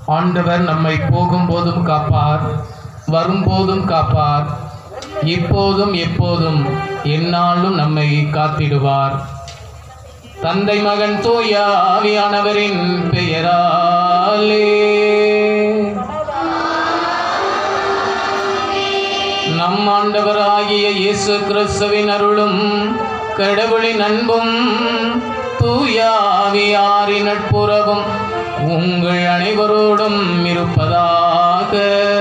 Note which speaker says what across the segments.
Speaker 1: ஆண்டவர் நம்மை போகும்போதும் காப்பார் வரும்போதும் காப்பார் இப்போதும் எப்போதும் எந்நாளும் நம்மை காத்திடுவார் தந்தை மகன் தூய ஆவியானவரின் பெயராலே நம் ஆண்டவராகிய இயேசு கிறிஸ்துவின் அருளும் கடவுளின் அன்பும் தூய ஆவியாரின் நட்புறவும் உங்கள் அனைவரோடும் இருப்பதாக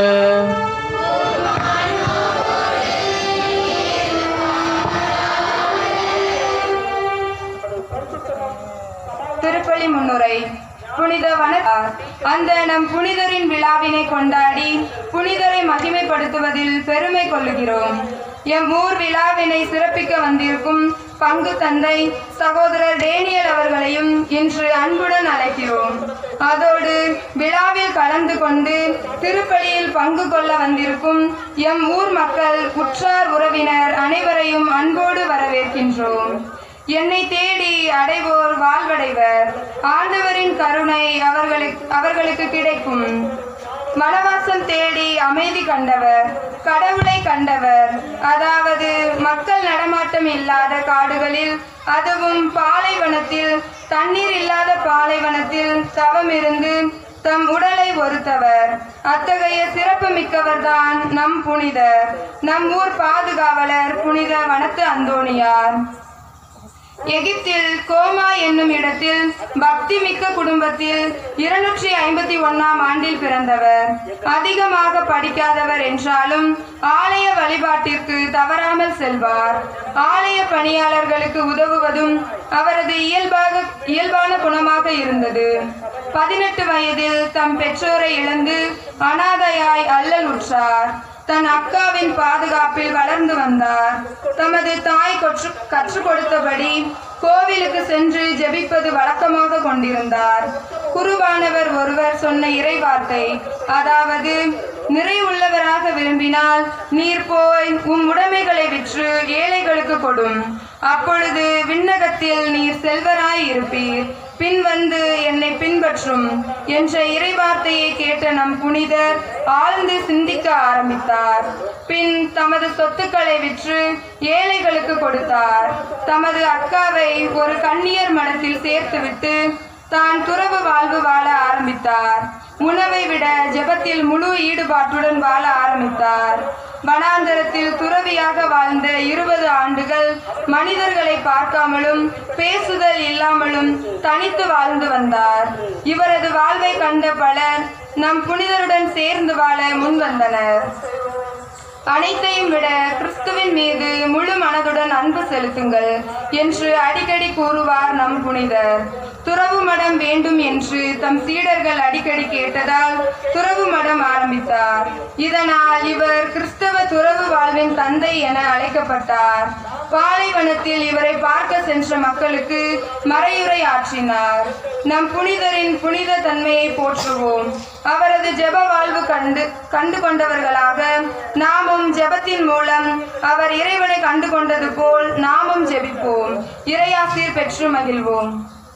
Speaker 2: திருப்பலி முன்னுரை புனித வனத்தார் அந்த நம் புனிதரின் விழாவினை கொண்டாடி புனிதரை மகிமைப்படுத்துவதில் பெருமை கொள்ளுகிறோம் எம் ஊர் விழாவினை சிறப்பிக்க வந்திருக்கும் பங்கு தந்தை சகோதரர் டேனியல் அவர்களையும் இன்று அன்புடன் அழைக்கிறோம் அதோடு விழாவில் கலந்து கொண்டு திருப்பலியில் பங்கு கொள்ள வந்திருக்கும் எம் ஊர் மக்கள் உற்றார் உறவினர் அனைவரையும் அன்போடு வரவேற்கின்றோம் என்னை தேடி அடைவோர் வாழ்வடைவர் ஆண்டவரின் கருணை அவர்களுக்கு அவர்களுக்கு கிடைக்கும் வனவாசம் தேடி அமைதி கண்டவர் கடவுளை கண்டவர் அதாவது மக்கள் நடமாட்டம் இல்லாத காடுகளில் அதுவும் பாலைவனத்தில் தண்ணீர் இல்லாத பாலைவனத்தில் தவம் இருந்து தம் உடலை ஒருத்தவர் அத்தகைய சிறப்பு மிக்கவர்தான் நம் புனிதர் நம் ஊர் பாதுகாவலர் புனித வனத்து அந்தோணியார் எகிப்தில் கோமா என்னும் இடத்தில் பக்தி மிக்க குடும்பத்தில் இருநூற்றி ஐம்பத்தி ஒன்னாம் ஆண்டில் பிறந்தவர் அதிகமாக படிக்காதவர் என்றாலும் ஆலய வழிபாட்டிற்கு தவறாமல் செல்வார் ஆலய பணியாளர்களுக்கு உதவுவதும் அவரது இயல்பாக இயல்பான குணமாக இருந்தது பதினெட்டு வயதில் தம் பெற்றோரை இழந்து அனாதையாய் அல்லலுற்றார் தன் அக்காவின் பாதுகாப்பில் வளர்ந்து வந்தார் தமது தாய் கொற்று கற்றுக் கொடுத்தபடி கோவிலுக்கு சென்று ஜெபிப்பது வழக்கமாக கொண்டிருந்தார் குருவானவர் ஒருவர் சொன்ன இறைவார்த்தை அதாவது நிறைவுள்ளவராக விரும்பினால் நீர் போய் உம் உடைமைகளை விற்று ஏழைகளுக்கு கொடும் அப்பொழுது விண்ணகத்தில் நீர் செல்வராய் இருப்பீர் பின் வந்து என்னை பின்பற்றும் என்ற இறைவார்த்தையை கேட்ட நம் புனிதர் ஆழ்ந்து சிந்திக்க ஆரம்பித்தார் பின் தமது சொத்துக்களை விற்று ஏழைகளுக்கு கொடுத்தார் தமது அக்காவை ஒரு கன்னியர் மடத்தில் சேர்த்துவிட்டு தான் துறவு வாழ்வு வாழ ஆரம்பித்தார் உணவை விட ஜெபத்தில் முழு ஈடுபாட்டுடன் வாழ ஆரம்பித்தார் வனாந்தரத்தில் துறவியாக வாழ்ந்த இருபது ஆண்டுகள் மனிதர்களை பார்க்காமலும் பேசுதல் இல்லாமலும் தனித்து வாழ்ந்து வந்தார் இவரது வாழ்வை கண்ட பலர் நம் புனிதருடன் சேர்ந்து வாழ முன்வந்தனர் அனைத்தையும் விட கிறிஸ்துவின் மீது முழு மனதுடன் அன்பு செலுத்துங்கள் என்று அடிக்கடி கூறுவார் நம் புனிதர் துறவு மடம் வேண்டும் என்று தம் சீடர்கள் அடிக்கடி கேட்டதால் துறவு மடம் ஆரம்பித்தார் இதனால் இவர் கிறிஸ்தவ துறவு வாழ்வின் தந்தை என அழைக்கப்பட்டார் பாலைவனத்தில் இவரை பார்க்க சென்ற மக்களுக்கு மறையுரை ஆற்றினார் நம் புனிதரின் புனித தன்மையை போற்றுவோம் அவரது ஜெப வாழ்வு கண்டு கண்டு கொண்டவர்களாக நாமும் ஜெபத்தின் மூலம் அவர் இறைவனை கண்டு கொண்டது போல் நாமும் ஜெபிப்போம் இறையாசிர் பெற்று மகிழ்வோம்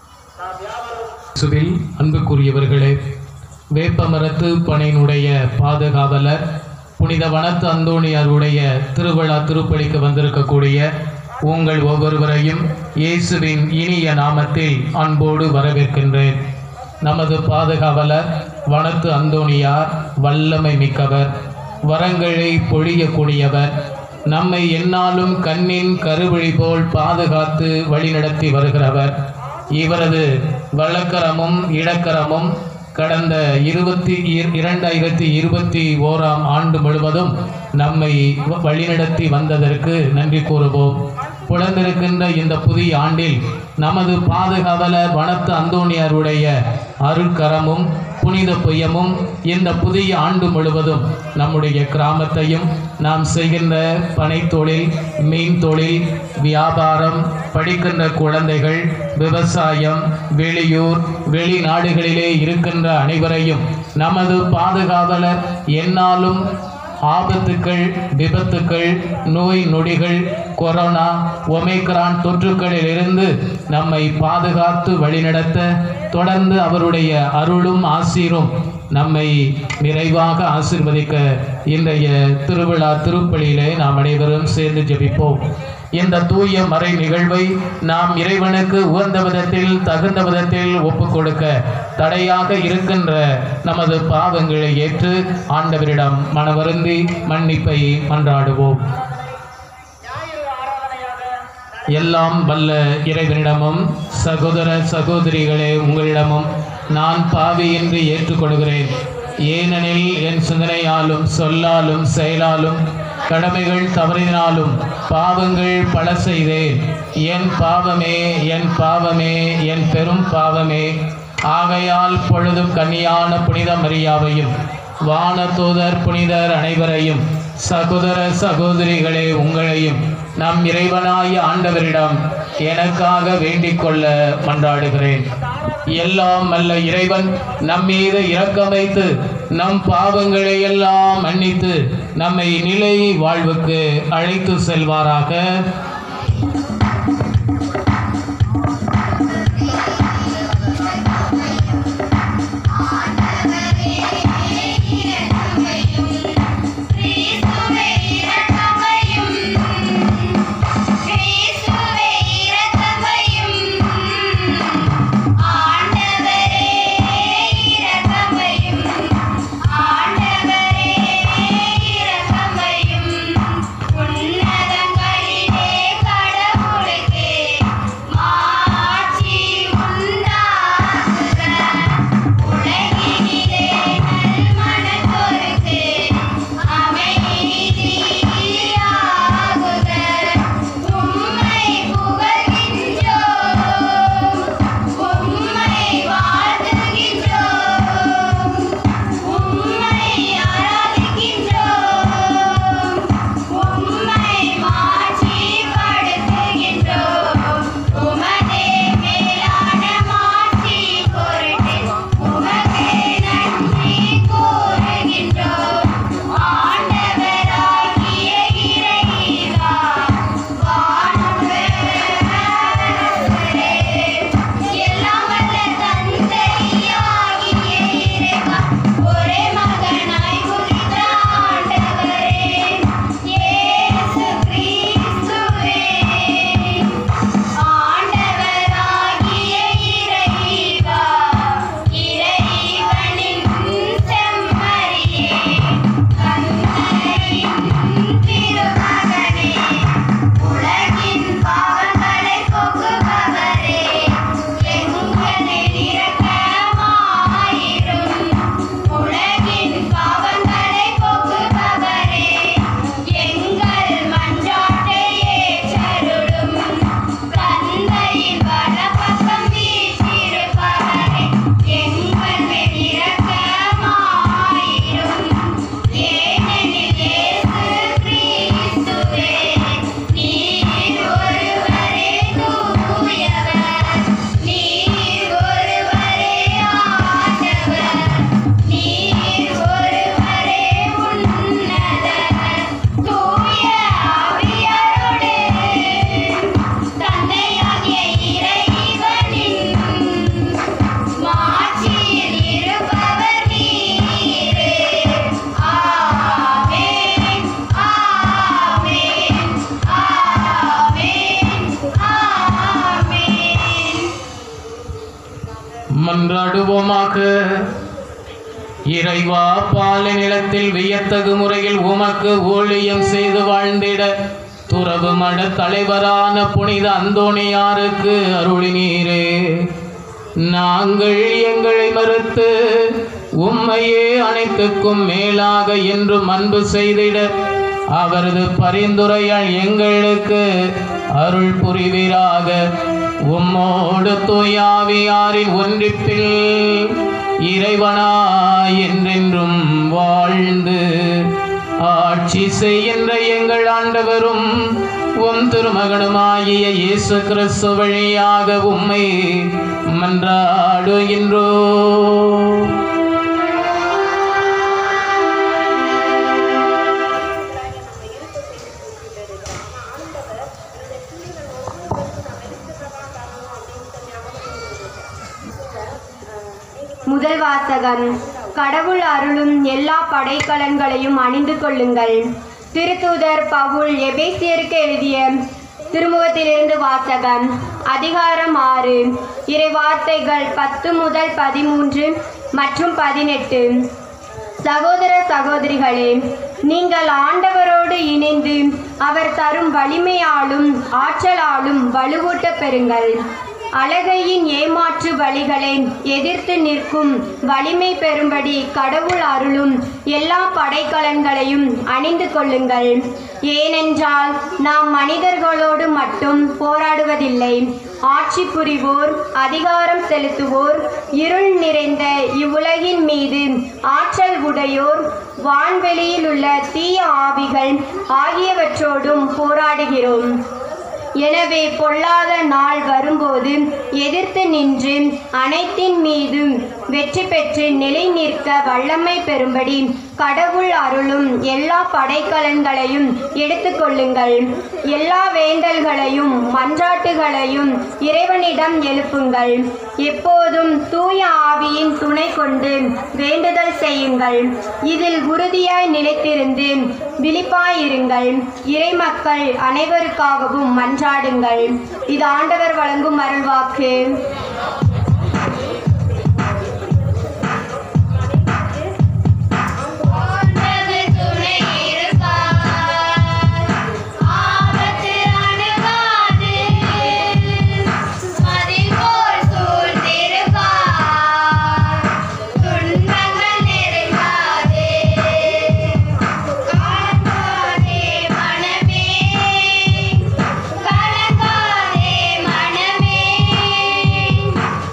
Speaker 1: சுவில் அன்புக்குரியவர்களே வேப்பமரத்து பனையினுடைய பாதுகாவலர் புனித வனத்து அந்தோணியாருடைய திருவிழா திருப்பலிக்கு வந்திருக்கக்கூடிய உங்கள் ஒவ்வொருவரையும் இயேசுவின் இனிய நாமத்தில் அன்போடு வரவேற்கின்றேன் நமது பாதுகாவலர் வனத்து அந்தோணியார் வல்லமை மிக்கவர் வரங்களை பொழியக்கூடியவர் நம்மை எந்நாளும் கண்ணின் கருவழி போல் பாதுகாத்து வழிநடத்தி வருகிறவர் இவரது வழக்கரமும் இடக்கரமும் கடந்த இருபத்தி இர- இரண்டாயிரத்தி இருபத்தி ஓராம் ஆண்டு முழுவதும் நம்மை வ- வழிநடத்தி வந்ததற்கு நன்றி கூறுவோம் புலந்திருக்கின்ற இந்த புதிய ஆண்டில் நமது பாதுகாவலர் வனத்து அந்தோணியாருடைய அருட்கரமும் புனித புயமும் இந்த புதிய ஆண்டு முழுவதும் நம்முடைய கிராமத்தையும் நாம் செய்கின்ற பனைத்தொழில் மீன் தொழில் வியாபாரம் படிக்கின்ற குழந்தைகள் விவசாயம் வெளியூர் வெளிநாடுகளிலே இருக்கின்ற அனைவரையும் நமது பாதுகாவலர் எந்நாளும் ஆபத்துக்கள் விபத்துக்கள் நோய் நொடிகள் கொரோனா ஒமைக்ரான் தொற்றுக்களிலிருந்து நம்மை பாதுகாத்து வழிநடத்த தொடர்ந்து அவருடைய அருளும் ஆசீரும் நம்மை நிறைவாக ஆசீர்வதிக்க இன்றைய திருவிழா திருப்பலியிலே நாம் அனைவரும் சேர்ந்து ஜெபிப்போம் இந்த தூய மறை நிகழ்வை நாம் இறைவனுக்கு உகந்த விதத்தில் தகுந்த விதத்தில் ஒப்புக் கொடுக்க தடையாக இருக்கின்ற நமது பாவங்களை ஏற்று ஆண்டவரிடம் மனவருந்தி மன்னிப்பை மன்றாடுவோம் எல்லாம் வல்ல இறைவனிடமும் சகோதர சகோதரிகளே உங்களிடமும் நான் பாவி என்று ஏற்றுக்கொள்கிறேன் ஏனெனில் என் சிந்தனையாலும் சொல்லாலும் செயலாலும் கடமைகள் தவறினாலும் பாவங்கள் பல செய்தேன் என் பாவமே என் பாவமே என் பெரும் பாவமே ஆகையால் பொழுதும் கன்னியான புனித மரியாவையும் வானதூதர் புனிதர் அனைவரையும் சகோதர சகோதரிகளே உங்களையும் நம் இறைவனாய ஆண்டவரிடம் எனக்காக வேண்டிக் கொள்ள மன்றாடுகிறேன் எல்லாம் அல்ல இறைவன் நம் மீது இரக்கம் வைத்து நம் பாவங்களை எல்லாம் மன்னித்து நம்மை நிலை வாழ்வுக்கு அழைத்து செல்வாராக
Speaker 3: கிறிஸ்துவே இரக்கமையும் கிறிஸ்துவே இரக்கமையும் ஆண்டவரே இரக்கமையும் ஆண்டவரே இரக்கமையும் உன்னதங்களிலே கடவுளுக்கு மாட்சி உண்டாகுக உலகினிலே நல்மனத்தோருக்கு அமைதியாகுக உம்மை புகழ்கின்றோம் உம்மை வாழ்த்துகின்றோம் உம்மை ஆராதிக்கின்றோம் உம்மை மாட்சிப்படுத்துகின்றோம் உமதே மேலான மாட்சி பொருட்டு உமக்கே நன்றி கூறுகின்றோம் ஆண்டவராகிய இறைவா வானவரே எல்லாம் வல்ல தந்தையாகிய இறைவா ஒரே மகனாய் உதித்த ஆண்டவரே இயேசு கிறிஸ்துவே ஆண்டவராகிய இறைவா இறைவனின் செம்மறியே கந்தரின் திருமகனே உலகின் பாவங்களை போக்குபவரே எங்களில் இரக்கமாயிரும் உலகின் பாவங்களை போக்குபவரே எங்கள் மன்றாட்டை ஏற்றருளும் தந்தையின் வலப்பக்கம் வீற்றிருப்பவரே எங்கள் மேல் இரக்கமாயிரும் ஏனெனில் இயேசு கிறிஸ்துவே நீர் ஒருவரே தூயவர் நீர் ஒருவரே ஆண்டவர் நீர் ஒருவரே உன்னதர் தூய ஆவியாரோடு தந்தையாகிய இறைவனின் மாட்சியில் இருப்பவர் நீரே ஆமென் ஆமென் ஆமென் ஆமென்
Speaker 1: மன்றாடுவோமாக இறைவா பாலை நிலத்தில் வியத்தகு முறையில் உமக்கு ஊழியம் செய்து வாழ்ந்திட துறவு மட தலைவரான புனித அந்தோணியாருக்கு அருளினீரே நாங்கள் எங்களை மறுத்து உம்மையே அனைத்துக்கும் மேலாக என்றும் அன்பு செய்திட அவரது பரிந்துரையால் எங்களுக்கு அருள் புரிவீராக உம்மோடு தூயாவியாரின் ஒன்றிப்பில் இறைவனாய் என்றென்றும் வாழ்ந்து ஆட்சி செய்கின்ற எங்கள் ஆண்டவரும் உம் திருமகனுமாகிய இயேசு கிறிஸ்து வழியாக உம்மை மன்றாடுகின்றோ
Speaker 4: முதல் வாசகம் கடவுள் அருளும் எல்லா படைக்கலன்களையும் அணிந்து கொள்ளுங்கள் திருத்தூதர் பவுல் எபேசியருக்கு எழுதிய திருமுகத்திலிருந்து வாசகம் அதிகாரம் ஆறு இறை வார்த்தைகள் பத்து முதல் பதிமூன்று மற்றும் பதினெட்டு சகோதர சகோதரிகளே நீங்கள் ஆண்டவரோடு இணைந்து அவர் தரும் வலிமையாலும் ஆற்றலாலும் வலுவூட்ட பெறுங்கள் அழகையின் ஏமாற்று வழிகளை எதிர்த்து நிற்கும் வலிமை பெறும்படி கடவுள் அருளும் எல்லா படைக்கலன்களையும் அணிந்து கொள்ளுங்கள் ஏனென்றால் நாம் மனிதர்களோடு மட்டும் போராடுவதில்லை ஆட்சி புரிவோர் அதிகாரம் செலுத்துவோர் இருள் நிறைந்த இவ்வுலகின் மீது ஆற்றல் உடையோர் வான்வெளியில் உள்ள தீய ஆவிகள் ஆகியவற்றோடும் போராடுகிறோம் எனவே பொல்லாத நாள் வரும்போது எதிர்த்து நின்று அனைத்தின் மீதும் வெற்றி பெற்று நிலை நிற்க வல்லமை பெறும்படி கடவுள் அருளும் எல்லா படைக்கலன்களையும் எடுத்துக்கொள்ளுங்கள் எல்லா வேண்டல்களையும் மன்றாட்டுகளையும் இறைவனிடம் எழுப்புங்கள் எப்போதும் தூய ஆவியின் துணை கொண்டு வேண்டுதல் செய்யுங்கள் இதில் உறுதியாய் நிலைத்திருந்து விழிப்பாயிருங்கள் இறைமக்கள் அனைவருக்காகவும் மன்றாடுங்கள் இது ஆண்டவர் வழங்கும் அருள்வாக்கு
Speaker 3: ஆண்டவர் துணை இருப்பார் ஆபத்து அணுகாது மதில் போல் சூழ்ந்திருப்பார் துன்பங்கள் நெருங்காது கலங்காதே மனமே கலங்காதே மனமே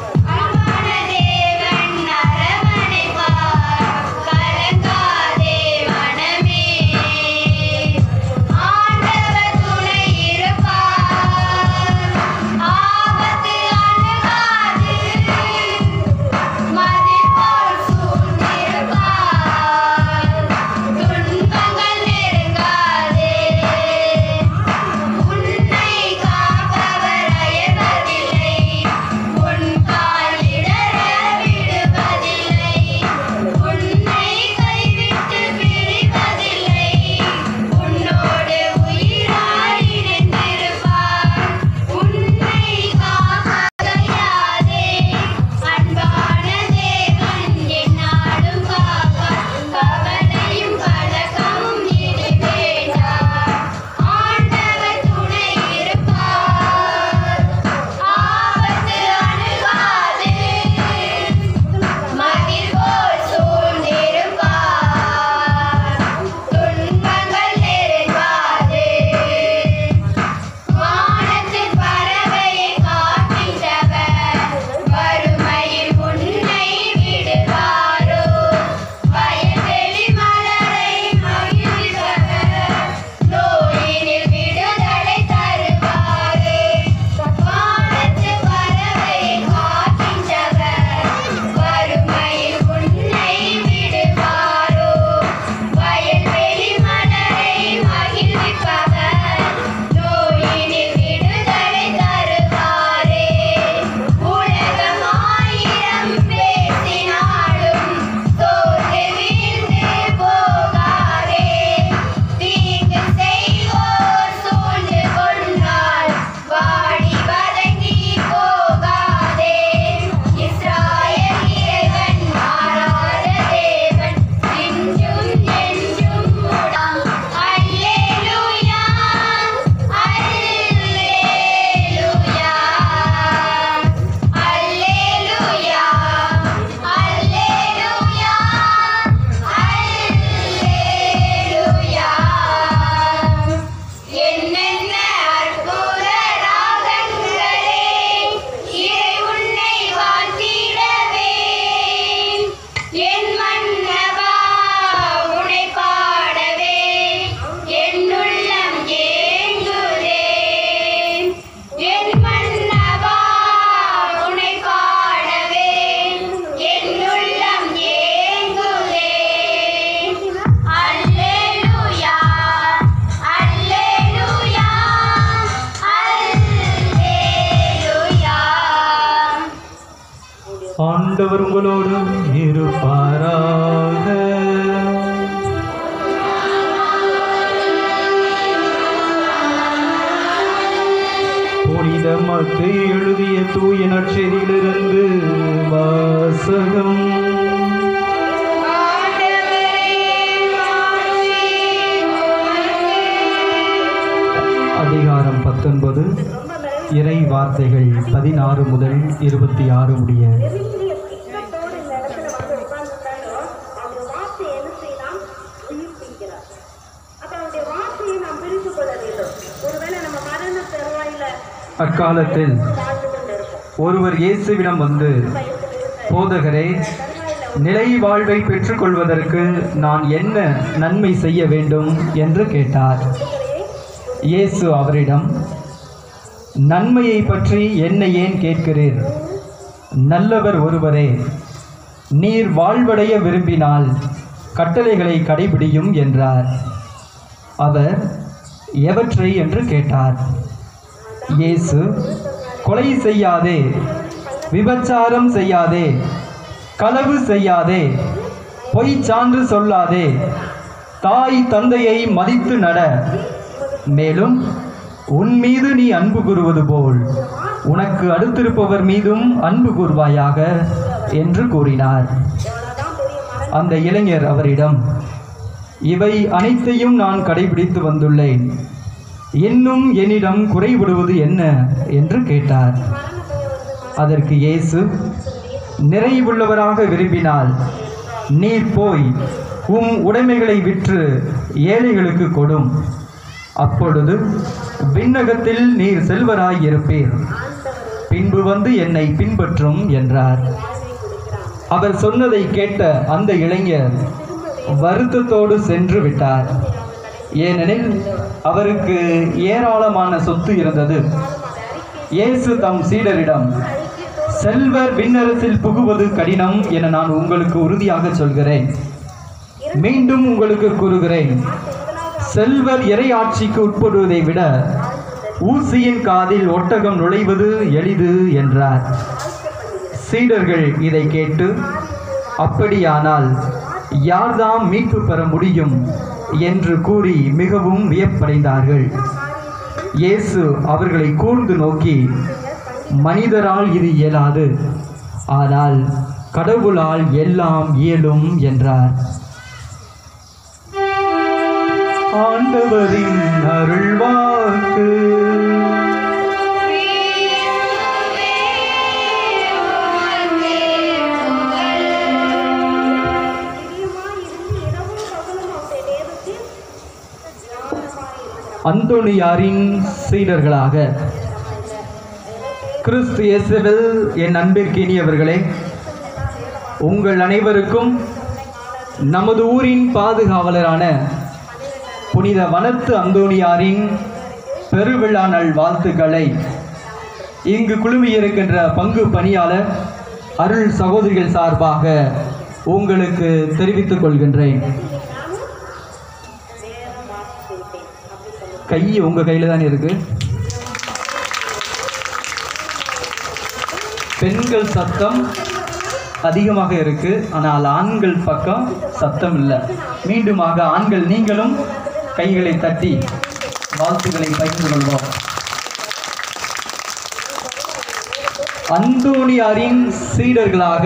Speaker 5: ஆண்டவர் உங்களோடு இருப்பாராக புனித மத்தை எழுதிய தூய நற்செய்தியிலிருந்து வாசகம் அதிகாரம் பத்தொன்பது இறை வார்த்தைகள் பதினாறு முதல் இருபத்தி ஆறு முடிய அக்காலத்தில் ஒருவர் இயேசுவிடம் வந்து போதகரே நிலை வாழ்வை பெற்றுக்கொள்வதற்கு நான் என்ன நன்மை செய்ய வேண்டும் என்று கேட்டார் இயேசு அவரிடம் நன்மையை பற்றி என்னை ஏன் கேட்கிறீர் நல்லவர் ஒருவரே நீர் வாழ்வடைய விரும்பினால் கட்டளைகளை கடைபிடியும் என்றார் அவர் எவற்றை என்று கேட்டார் இயேசு கொலை செய்யாதே விபச்சாரம் செய்யாதே களவு செய்யாதே பொய் சான்று சொல்லாதே தாய் தந்தையை மதித்து நட மேலும் உன் மீது நீ அன்பு கூறுவது போல் உனக்கு அடுத்திருப்பவர் மீதும் அன்பு கூறுவாயாக என்று கூறினார் அந்த இளைஞர் அவரிடம் இவை அனைத்தையும் நான் கடைபிடித்து வந்துள்ளேன் இன்னும் என்னிடம் குறைவிடுவது என்ன என்று கேட்டார் அதற்கு இயேசு நிறைவுள்ளவராக விரும்பினால் நீர் போய் உம் உடைமைகளை விற்று ஏழைகளுக்கு கொடும் அப்பொழுது விண்ணகத்தில் நீர் செல்வராய் இருப்பீர் பின்பு வந்து என்னை பின்பற்றும் என்றார் அவர் சொன்னதை கேட்ட அந்த இளைஞர் வருத்தத்தோடு சென்று விட்டார் ஏனெனில் அவருக்கு ஏராளமான சொத்து இருந்தது இயேசு தம் சீடரிடம் செல்வர் விண்ணரசில் புகுவது கடினம் என நான் உங்களுக்கு உறுதியாக சொல்கிறேன் மீண்டும் உங்களுக்கு கூறுகிறேன் செல்வர் இறையாட்சிக்கு உட்படுவதை விட ஊசியின் காதில் ஒட்டகம் நுழைவது எளிது என்றார் சீடர்கள் இதை கேட்டு அப்படியானால் யார்தாம் மீட்பு பெற முடியும் என்று கூறி மிகவும் வியப்படைந்தார்கள் இயேசு அவர்களை கூர்ந்து நோக்கி மனிதரால் இது இயலாது ஆனால் கடவுளால் எல்லாம் இயலும் என்றார் ஆண்டவரின் அருள்வாக்கு அந்தோணியாரின் சீடர்களாக கிறிஸ்து இயேசுவில் என் அன்பிற்கினியவர்களே உங்கள் அனைவருக்கும் நமது ஊரின் பாதுகாவலரான புனித வனத்து அந்தோணியாரின் பெருவிழா நாள் வாழ்த்துக்களை இங்கு குழுமியிருக்கின்ற பங்கு பணியாளர் அருள் சகோதரிகள் சார்பாக உங்களுக்கு தெரிவித்துக் கொள்கின்றேன் கை உங்க கையில தான் இருக்கு பெண்கள் சத்தம் அதிகமாக இருக்கு ஆனால் ஆண்கள் பக்கம் சத்தம் இல்லை மீண்டுமாக ஆண்கள் நீங்களும் கைகளை தட்டி வாழ்த்துக்களை பகிர்ந்து கொள்வோம் அந்தோணியாரின் சீடர்களாக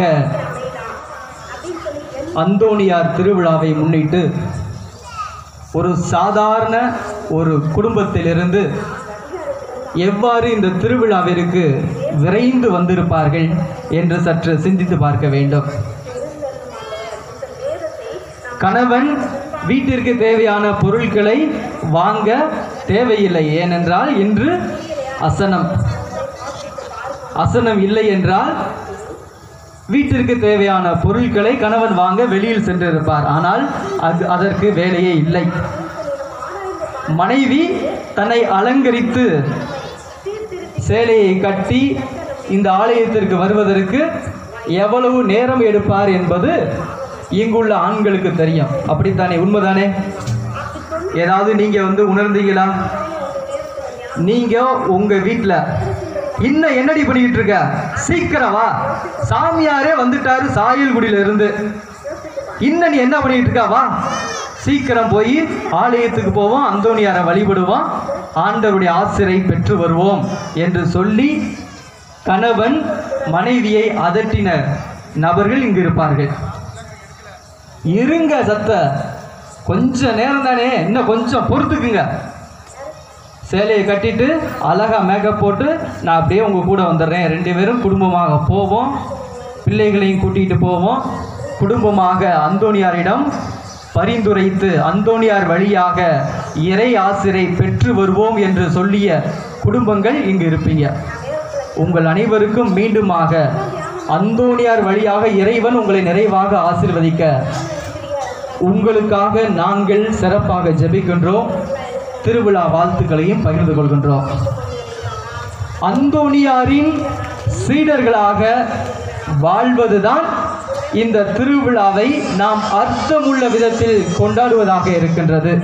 Speaker 5: அந்தோணியார் திருவிழாவை முன்னிட்டு ஒரு சாதாரண ஒரு குடும்பத்திலிருந்து எவ்வாறு இந்த திருவிழாவிற்கு விரைந்து வந்திருப்பார்கள் என்று சற்று சிந்தித்து பார்க்க வேண்டும் கணவன் வீட்டிற்கு தேவையான பொருட்களை வாங்க தேவையில்லை ஏனென்றால் இன்று அசனம் அசனம் இல்லை என்றால் வீட்டிற்கு தேவையான பொருட்களை கணவன் வாங்க வெளியில் சென்றிருப்பார் ஆனால் அது அதற்கு வேலையே இல்லை மனைவி தன்னை அலங்கரித்து சேலையை கட்டி இந்த ஆலயத்திற்கு வருவதற்கு எவ்வளவு நேரம் எடுப்பார் என்பது இங்குள்ள ஆண்களுக்கு தெரியும் அப்படித்தானே உண்மைதானே ஏதாவது நீங்க வந்து உணர்ந்தீங்களா நீங்க உங்க வீட்டில் இன்னும் என்னடி பண்ணிக்கிட்டு இருக்க சீக்கிரம் வா சாமியாரே வந்துட்டாரு சாயல்குடியில இருந்து இன்னும் நீ என்ன பண்ணிட்டு இருக்க வா சீக்கிரம் போய் ஆலயத்துக்கு போவோம் அந்தோணியாரை வழிபடுவோம் ஆண்டவருடைய ஆசிரை பெற்று வருவோம் என்று சொல்லி கணவன் மனைவியை அதட்டின நபர்கள் இங்கு இருப்பார்கள் இருங்க சத்த கொஞ்ச நேரம் தானே இன்னும் கொஞ்சம் பொறுத்துக்குங்க சேலையை கட்டிட்டு அழகா மேக்கப் போட்டு நான் அப்படியே உங்கள் கூட வந்துடுறேன் ரெண்டு பேரும் குடும்பமாக போவோம் பிள்ளைகளையும் கூட்டிகிட்டு போவோம் குடும்பமாக அந்தோணியாரிடம் பரிந்துரைத்து அந்தோணியார் வழியாக இறை ஆசிரை பெற்று வருவோம் என்று சொல்லிய குடும்பங்கள் இங்கு இருப்பீங்க உங்கள் அனைவருக்கும் மீண்டுமாக அந்தோணியார் வழியாக இறைவன் உங்களை நிறைவாக ஆசீர்வதிக்க உங்களுக்காக நாங்கள் சிறப்பாக ஜெபிக்கின்றோம் திருவிழா வாழ்த்துக்களையும் பகிர்ந்து கொள்கின்றோம் அந்தோணியாரின் சீடர்களாக வாழ்வதுதான் இந்த திருவிழாவை நாம் அர்த்தமுள்ள விதத்தில் கொண்டாடுவதாக இருக்கின்றது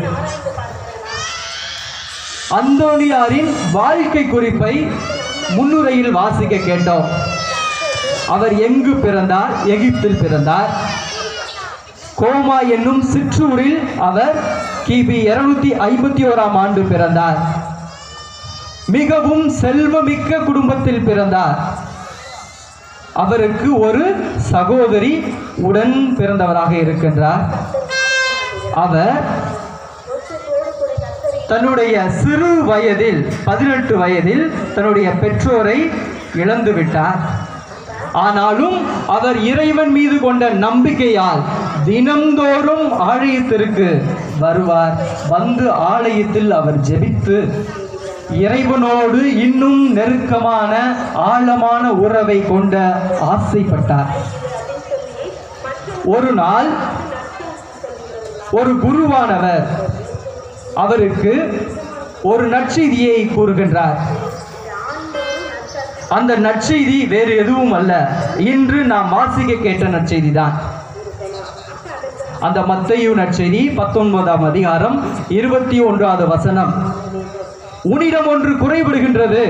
Speaker 5: அந்தோணியாரின் வாழ்க்கை குறிப்பை முன்னுரையில் வாசிக்க கேட்டோம் அவர் எங்கு பிறந்தார் எகிப்தில் பிறந்தார் கோமா என்னும் சிற்றூரில் அவர் கிபி இருநூத்தி ஐம்பத்தி ஓராம் ஆண்டு பிறந்தார் மிகவும் செல்வமிக்க குடும்பத்தில் பிறந்தார் அவருக்கு ஒரு சகோதரி உடன் பிறந்தவராக இருக்கின்றார் அவர் தன்னுடைய சிறு வயதில் பதினெட்டு வயதில் தன்னுடைய பெற்றோரை இழந்து விட்டார் ஆனாலும் அவர் இறைவன் மீது கொண்ட நம்பிக்கையால் தினம்தோறும் ஆலயத்திற்கு வருவார் வந்து ஆலயத்தில் அவர் ஜெபித்து இறைவனோடு இன்னும் நெருக்கமான ஆழமான உறவை கொண்ட ஆசைப்பட்டார் ஒரு நாள் ஒரு குருவானவர் அவருக்கு ஒரு நற்செய்தியை கூறுகின்றார் அந்த நற்செய்தி வேறு எதுவும் அல்ல இன்று நாம் வாசிக்க கேட்ட நற்செய்தி தான் அந்த மத்தையு நற்செய்தி பத்தொன்பதாம் அதிகாரம் இருபத்தி ஒன்றாவது வசனம் உன்னிடம் ஒன்று குறைபடுகின்றது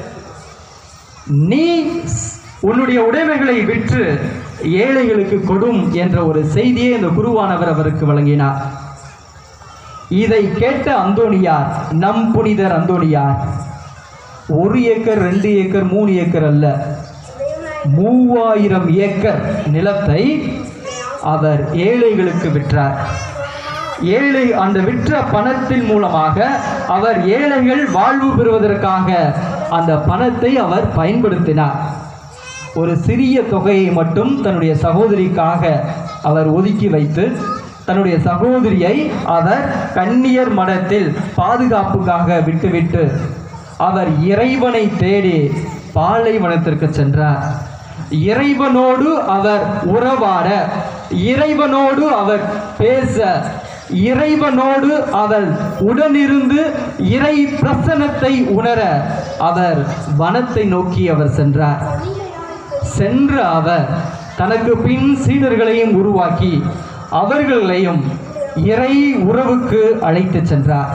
Speaker 5: நீ உன்னுடைய உடைமைகளை விற்று ஏழைகளுக்கு கொடும் என்ற ஒரு செய்தியை இந்த குருவானவர் அவருக்கு வழங்கினார் இதை கேட்ட அந்தோணியார் நம் புனிதர் அந்தோணியார் ஒரு ஏக்கர் ரெண்டு ஏக்கர் மூணு ஏக்கர் அல்ல மூவாயிரம் ஏக்கர் நிலத்தை அவர் ஏழைகளுக்கு விற்றார் ஏழை அந்த விற்ற பணத்தின் மூலமாக அவர் ஏழைகள் வாழ்வு பெறுவதற்காக அந்த பணத்தை அவர் பயன்படுத்தினார் ஒரு சிறிய தொகையை மட்டும் தன்னுடைய சகோதரிக்காக அவர் ஒதுக்கி வைத்து தன்னுடைய சகோதரியை அவர் கன்னியர் மடத்தில் பாதுகாப்புக்காக விட்டுவிட்டு அவர் இறைவனை தேடி பாலைவனத்திற்கு சென்றார் இறைவனோடு அவர் உறவாட இறைவனோடு அவர் பேச இறைவனோடு அவர் உடனிருந்து இறை பிரசனத்தை உணர அவர் வனத்தை நோக்கி அவர் சென்றார் சென்ற அவர் தனக்கு பின் சீடர்களையும் உருவாக்கி அவர்களையும் இறை உறவுக்கு அழைத்து சென்றார்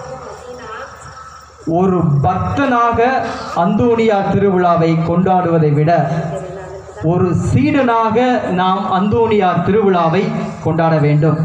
Speaker 5: ஒரு பக்தனாக அந்தோணியார் திருவிழாவை கொண்டாடுவதை விட ஒரு சீடனாக நாம் அந்தோணியார் திருவிழாவை கொண்டாட வேண்டும்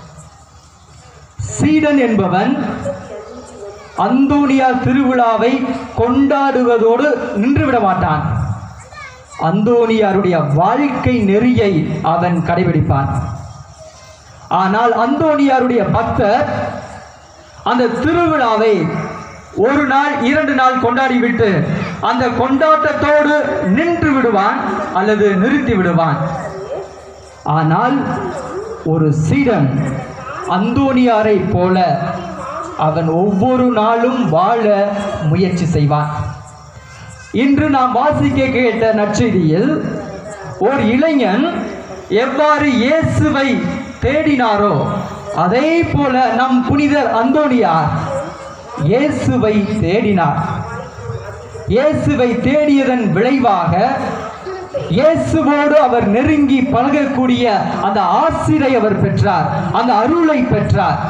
Speaker 5: சீடன் என்பவன் அந்தோணியார் திருவிழாவை கொண்டாடுவதோடு நின்றுவிட மாட்டான் அந்தோணியாருடைய வாழ்க்கை நெறியை அவன் கடைபிடிப்பான் ஆனால் அந்தோணியாருடைய பக்தர் அந்த திருவிழாவை ஒரு நாள் இரண்டு நாள் கொண்டாடிவிட்டு அந்த கொண்டாட்டத்தோடு நின்று விடுவான் அல்லது நிறுத்தி விடுவான் ஆனால் ஒரு சீடன் அந்தோணியாரை போல அவன் ஒவ்வொரு நாளும் வாழ முயற்சி செய்வான் இன்று நாம் வாசிக்க கேட்ட நற்செய்தியில் ஓர் இளைஞன் எவ்வாறு இயேசுவை தேடினாரோ அதே போல நம் புனிதர் அந்தோணியார் இயேசுவை தேடினார் இயேசுவை தேடியதன் விளைவாக இயேசுவோடு அவர் நெருங்கி பழகக்கூடிய அந்த ஆசிரை அவர் பெற்றார் அந்த அருளை பெற்றார்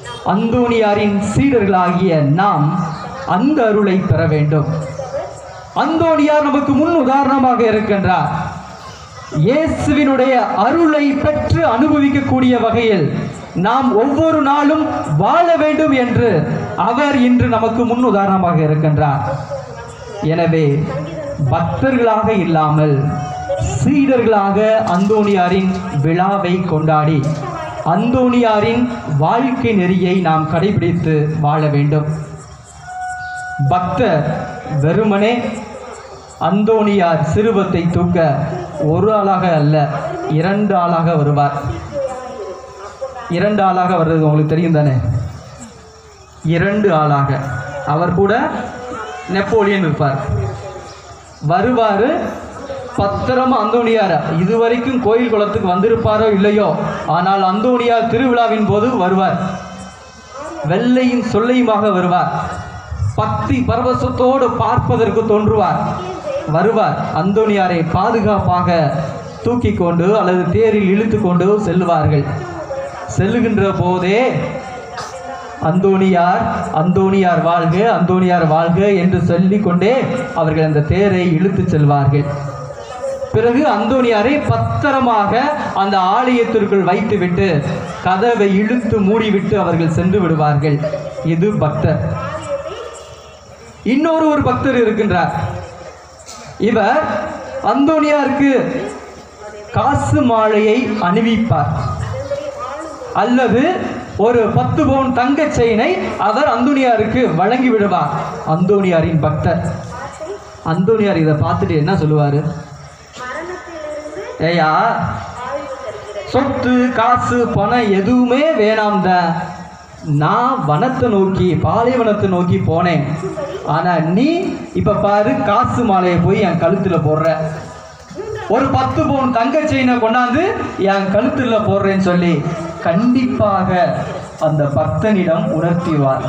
Speaker 5: அந்தோணியாரின் சீடர்களாகிய நாம் அந்த அருளை பெற வேண்டும் அந்தோனியார் நமக்கு முன் உதாரணமாக இருக்கின்றார் இயேசுவினுடைய அருளை பெற்று அனுபவிக்கக்கூடிய வகையில் நாம் ஒவ்வொரு நாளும் வாழ வேண்டும் என்று அவர் இன்று நமக்கு முன் உதாரணமாக இருக்கின்றார் எனவே பக்தர்களாக இல்லாமல் சீடர்களாக அந்தோணியாரின் விழாவை கொண்டாடி அந்தோணியாரின் வாழ்க்கை நெறியை நாம் கடைபிடித்து வாழ வேண்டும் பக்தர் வெறுமனே அந்தோணியார் சிறுவத்தை தூக்க ஒரு ஆளாக அல்ல இரண்டு ஆளாக வருவார் இரண்டு ஆளாக வர்றது உங்களுக்கு தெரியும் தானே இரண்டு ஆளாக அவர் கூட நெப்போலியன் இருப்பார் வருவார் பத்திரமா அந்தோணியார் இதுவரைக்கும் கோயில் குளத்துக்கு வந்திருப்பாரோ இல்லையோ ஆனால் அந்தோணியார் திருவிழாவின் போது வருவார் வெள்ளையும் சொல்லையுமாக வருவார் பக்தி பரவசத்தோடு பார்ப்பதற்கு தோன்றுவார் வருவார் அந்தோணியாரை பாதுகாப்பாக தூக்கி கொண்டு அல்லது தேரில் இழுத்து கொண்டு செல்லுவார்கள் செல்லுகின்ற போதே அந்தோணியார் அந்தோணியார் வாழ்க அந்தோணியார் வாழ்க என்று சொல்லிக்கொண்டே அவர்கள் அந்த தேரை இழுத்து செல்வார்கள் பிறகு அந்தோணியாரை பத்திரமாக அந்த ஆலயத்திற்குள் வைத்துவிட்டு கதவை இழுத்து மூடிவிட்டு அவர்கள் சென்று விடுவார்கள் இது பக்தர் இன்னொரு ஒரு பக்தர் இருக்கின்றார் இவர் அந்தோணியாருக்கு காசு மாலையை அணிவிப்பார் அல்லது ஒரு பத்து பவுன் தங்க செயினை அவர் அந்தோணியாருக்கு வழங்கி விடுவார் அந்தோணியாரின் பக்தர் அந்தோணியார் இதை பார்த்துட்டு என்ன சொல்லுவாரு ஏயா சொத்து காசு பணம் எதுவுமே வேணாம் தான் நான் வனத்தை நோக்கி பாலைவனத்தை நோக்கி போனேன் ஆனா நீ இப்ப பாரு காசு மாலையை போய் என் கழுத்துல போடுற ஒரு பத்து பவுன் தங்க செயினை கொண்டாந்து என் கழுத்துல போடுறேன்னு சொல்லி கண்டிப்பாக அந்த பக்தனிடம் உணர்த்திவார்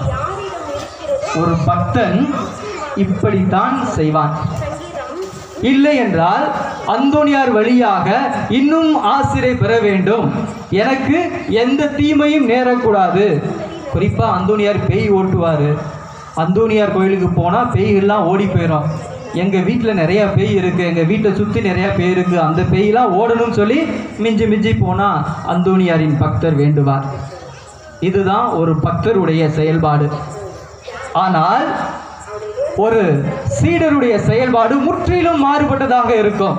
Speaker 5: ஒரு பக்தன் இப்படித்தான் செய்வான் இல்லை என்றால் அந்தோணியார் வழியாக இன்னும் ஆசிரை பெற வேண்டும் எனக்கு எந்த தீமையும் நேரக்கூடாது குறிப்பா அந்தோணியார் பேய் ஓட்டுவார் அந்தோணியார் கோயிலுக்கு போனால் பேய்கள்லாம் ஓடி போயிடும் எங்கள் வீட்டில் நிறையா பேய் இருக்குது எங்கள் வீட்டை சுற்றி நிறையா பேய் இருக்குது அந்த பேயெல்லாம் ஓடணும்னு சொல்லி மிஞ்சி மிஞ்சி போனால் அந்தோணியாரின் பக்தர் வேண்டுவார் இதுதான் ஒரு பக்தருடைய செயல்பாடு ஆனால் ஒரு சீடருடைய செயல்பாடு முற்றிலும் மாறுபட்டதாக இருக்கும்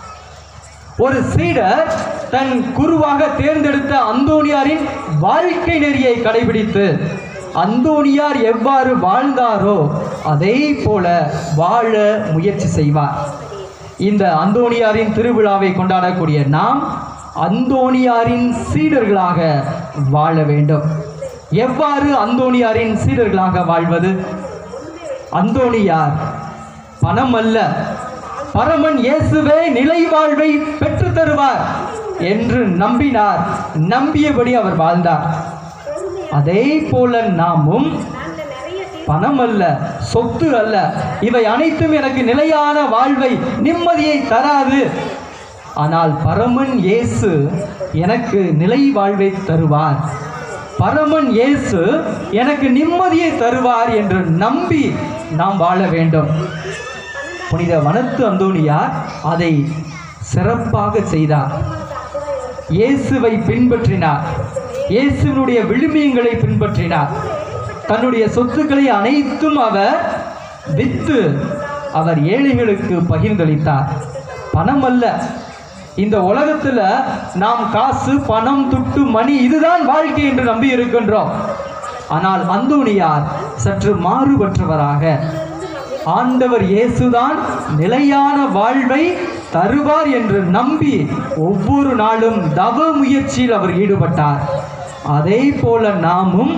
Speaker 5: ஒரு சீடர் தன் குருவாக தேர்ந்தெடுத்த அந்தோணியாரின் வாழ்க்கை நெறியை கடைபிடித்து அந்தோணியார் எவ்வாறு வாழ்ந்தாரோ அதே போல வாழ முயற்சி செய்வார் இந்த அந்தோணியாரின் திருவிழாவை கொண்டாடக்கூடிய நாம் அந்தோணியாரின் சீடர்களாக வாழ வேண்டும் எவ்வாறு அந்தோணியாரின் சீடர்களாக வாழ்வது அந்தோணியார் பணம் அல்ல பரமன் இயேசுவே நிலை வாழ்வை பெற்று தருவார் என்று நம்பினார் நம்பியபடி அவர் வாழ்ந்தார் அதே போல நாமும் பணம் அல்ல சொத்து அல்ல இவை அனைத்தும் எனக்கு நிலையான வாழ்வை நிம்மதியை தராது ஆனால் பரமன் இயேசு எனக்கு நிலை வாழ்வை தருவார் பரமன் இயேசு எனக்கு நிம்மதியை தருவார் என்று நம்பி நாம் வாழ வேண்டும் புனித வனத்து அந்தோணியார் அதை சிறப்பாக செய்தார் இயேசுவை பின்பற்றினார் இயேசுவினுடைய விழுமியங்களை பின்பற்றினார் தன்னுடைய சொத்துக்களை அனைத்தும் அவர் வித்து அவர் ஏழைகளுக்கு பகிர்ந்தளித்தார் பணம் அல்ல இந்த உலகத்துல நாம் காசு பணம் துட்டு மணி இதுதான் வாழ்க்கை என்று நம்பி இருக்கின்றோம் ஆனால் அந்தோணியார் சற்று மாறுபட்டவராக ஆண்டவர் இயேசுதான் நிலையான வாழ்வை தருவார் என்று நம்பி ஒவ்வொரு நாளும் தவ முயற்சியில் அவர் ஈடுபட்டார் அதே போல நாமும்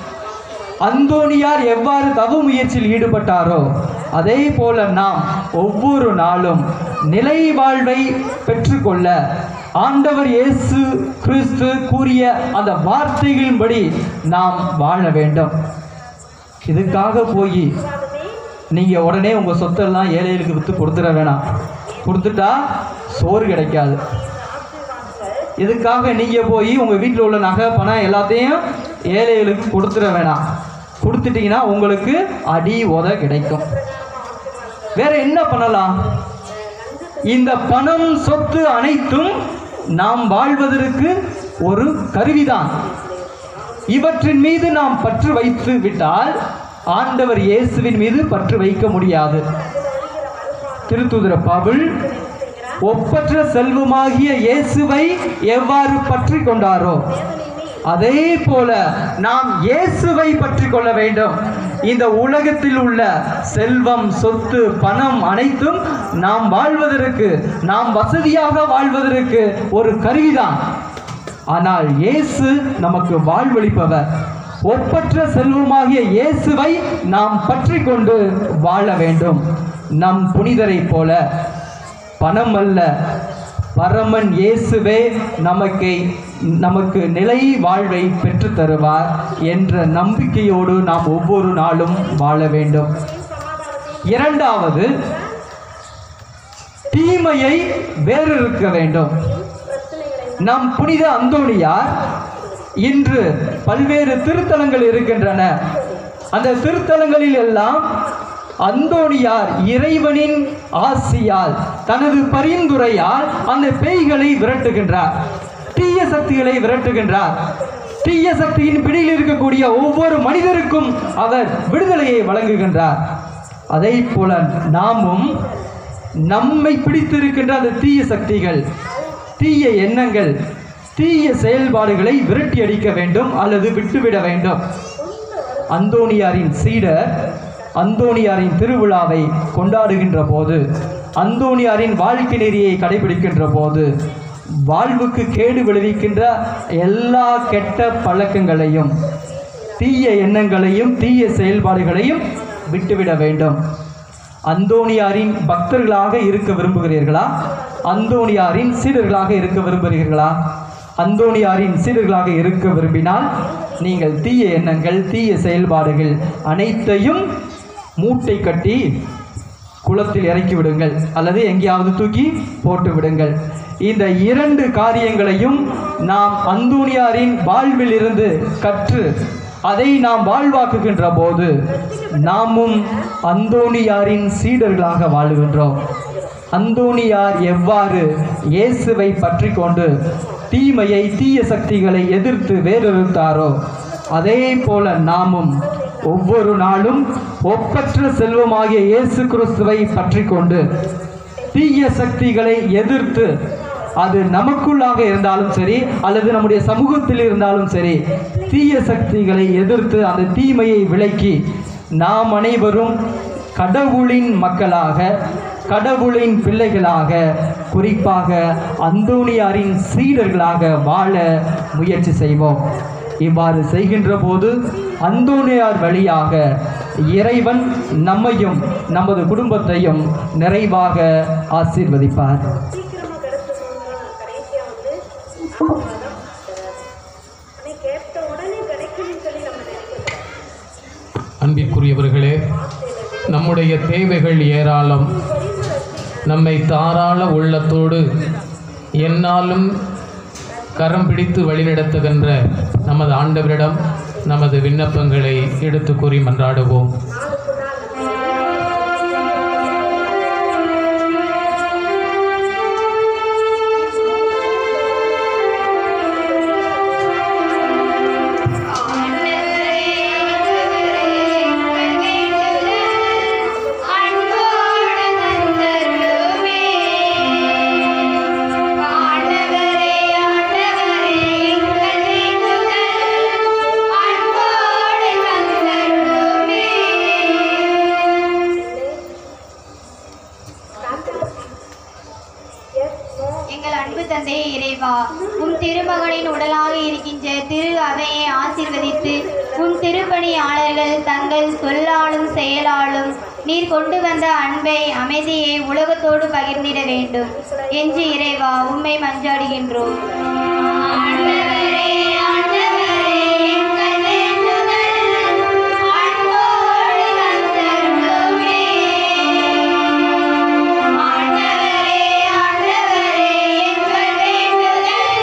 Speaker 5: அந்தோணியார் எவ்வாறு தவ முயற்சியில் ஈடுபட்டாரோ அதே போல நாம் ஒவ்வொரு நாளும் நிலை வாழ்வை பெற்றுக்கொள்ள ஆண்டவர் இயேசு கிறிஸ்து கூறிய அந்த வார்த்தைகளின்படி நாம் வாழ வேண்டும் இதுக்காக போய் நீங்கள் உடனே உங்கள் சொத்தெல்லாம் ஏழைகளுக்கு விற்று கொடுத்துட வேணாம் கொடுத்துட்டா சோறு கிடைக்காது இதுக்காக நீங்கள் போய் உங்கள் வீட்டில் உள்ள நகை பணம் எல்லாத்தையும் ஏழைகளுக்கு கொடுத்துட வேணாம் கொடுத்துட்டீங்கன்னா உங்களுக்கு அடி உத கிடைக்கும் வேற என்ன பண்ணலாம் இந்த பணம் சொத்து அனைத்தும் நாம் வாழ்வதற்கு ஒரு கருவிதான் இவற்றின் மீது நாம் பற்று வைத்து விட்டால் ஆண்டவர் இயேசுவின் மீது பற்று வைக்க முடியாது திருத்துதர பவுல் ஒப்பற்ற செல்வமாகிய இயேசுவை எவ்வாறு பற்றி கொண்டாரோ அதே போல நாம் இயேசுவை பற்றி கொள்ள வேண்டும் இந்த உலகத்தில் உள்ள செல்வம் சொத்து பணம் அனைத்தும் நாம் வாழ்வதற்கு நாம் வசதியாக வாழ்வதற்கு ஒரு கருவிதான் ஆனால் இயேசு நமக்கு வாழ்வளிப்பவர் ஒப்பற்ற செல்வமாகிய இயேசுவை நாம் பற்றி கொண்டு வாழ வேண்டும் நம் புனிதரைப் போல பணம் அல்ல பரமன் இயேசுவே நமக்கு நமக்கு நிலை வாழ்வை பெற்றுத் தருவார் என்ற நம்பிக்கையோடு நாம் ஒவ்வொரு நாளும் வாழ வேண்டும் இரண்டாவது தீமையை வேறிருக்க வேண்டும் நம் புனித அந்தோணியார் இன்று பல்வேறு திருத்தலங்கள் இருக்கின்றன அந்த திருத்தலங்களில் எல்லாம் அந்தோணியார் இறைவனின் ஆசியால் தனது பரிந்துரையால் அந்த பேய்களை விரட்டுகின்றார் தீய சக்திகளை விரட்டுகின்றார் தீய சக்தியின் பிடியில் இருக்கக்கூடிய ஒவ்வொரு மனிதருக்கும் அவர் விடுதலையை வழங்குகின்றார் அதே போல நாமும் நம்மை பிடித்திருக்கின்ற அந்த தீய சக்திகள் தீய எண்ணங்கள் தீய செயல்பாடுகளை விரட்டி அடிக்க வேண்டும் அல்லது விட்டுவிட வேண்டும் அந்தோணியாரின் சீடர் அந்தோணியாரின் திருவிழாவை கொண்டாடுகின்ற போது அந்தோணியாரின் வாழ்க்கை நெறியை கடைபிடிக்கின்ற போது வாழ்வுக்கு கேடு விளைவிக்கின்ற எல்லா கெட்ட பழக்கங்களையும் தீய எண்ணங்களையும் தீய செயல்பாடுகளையும் விட்டுவிட வேண்டும் அந்தோணியாரின் பக்தர்களாக இருக்க விரும்புகிறீர்களா அந்தோணியாரின் சீடர்களாக இருக்க விரும்புகிறீர்களா அந்தோணியாரின் சீடர்களாக இருக்க விரும்பினால் நீங்கள் தீய எண்ணங்கள் தீய செயல்பாடுகள் அனைத்தையும் மூட்டை கட்டி குளத்தில் இறக்கி விடுங்கள் அல்லது எங்கேயாவது தூக்கி போட்டு விடுங்கள் இந்த இரண்டு காரியங்களையும் நாம் அந்தோணியாரின் வாழ்வில் இருந்து கற்று அதை நாம் வாழ்வாக்குகின்ற போது நாமும் அந்தோணியாரின் சீடர்களாக வாழுகின்றோம் அந்தோணியார் எவ்வாறு இயேசுவை பற்றி கொண்டு தீமையை தீய சக்திகளை எதிர்த்து வேறறுத்தாரோ அதே போல நாமும் ஒவ்வொரு நாளும் ஒப்பற்ற செல்வமாகிய இயேசு கிறிஸ்துவை பற்றி கொண்டு தீய சக்திகளை எதிர்த்து அது நமக்குள்ளாக இருந்தாலும் சரி அல்லது நம்முடைய சமூகத்தில் இருந்தாலும் சரி தீய சக்திகளை எதிர்த்து அந்த தீமையை விலக்கி நாம் அனைவரும் கடவுளின் மக்களாக கடவுளின் பிள்ளைகளாக குறிப்பாக அந்தோணியாரின் சீடர்களாக வாழ முயற்சி செய்வோம் இவ்வாறு செய்கின்ற போது அந்தோணியார் வழியாக இறைவன் நம்மையும் நமது குடும்பத்தையும் நிறைவாக ஆசீர்வதிப்பார்
Speaker 1: அன்பிற்குரியவர்களே நம்முடைய தேவைகள் ஏராளம் நம்மை தாராள உள்ளத்தோடு என்னாலும் கரம் பிடித்து வழிநடத்துகின்ற நமது ஆண்டவரிடம் நமது விண்ணப்பங்களை எடுத்து கூறி மன்றாடுவோம்
Speaker 3: எங்கள் அன்பு தந்தையே இறைவா உம் திருமகனின் உடலாக இருக்கின்ற திரு அவையை ஆசீர்வதித்து உம் திருப்பணியாளர்கள் தங்கள் சொல்லாலும் செயலாலும் நீர் கொண்டு வந்த அன்பை அமைதியை உலகத்தோடு பகிர்ந்திட வேண்டும் என்று இறைவா உம்மை மஞ்சாடுகின்றோம் ஆண்டவரே, ஆண்டவரே, எங்கள் வேண்டுதல் அன்போடு தந்தருளுமே. ஆண்டவரே, ஆண்டவரே, எங்கள் வேண்டுதல்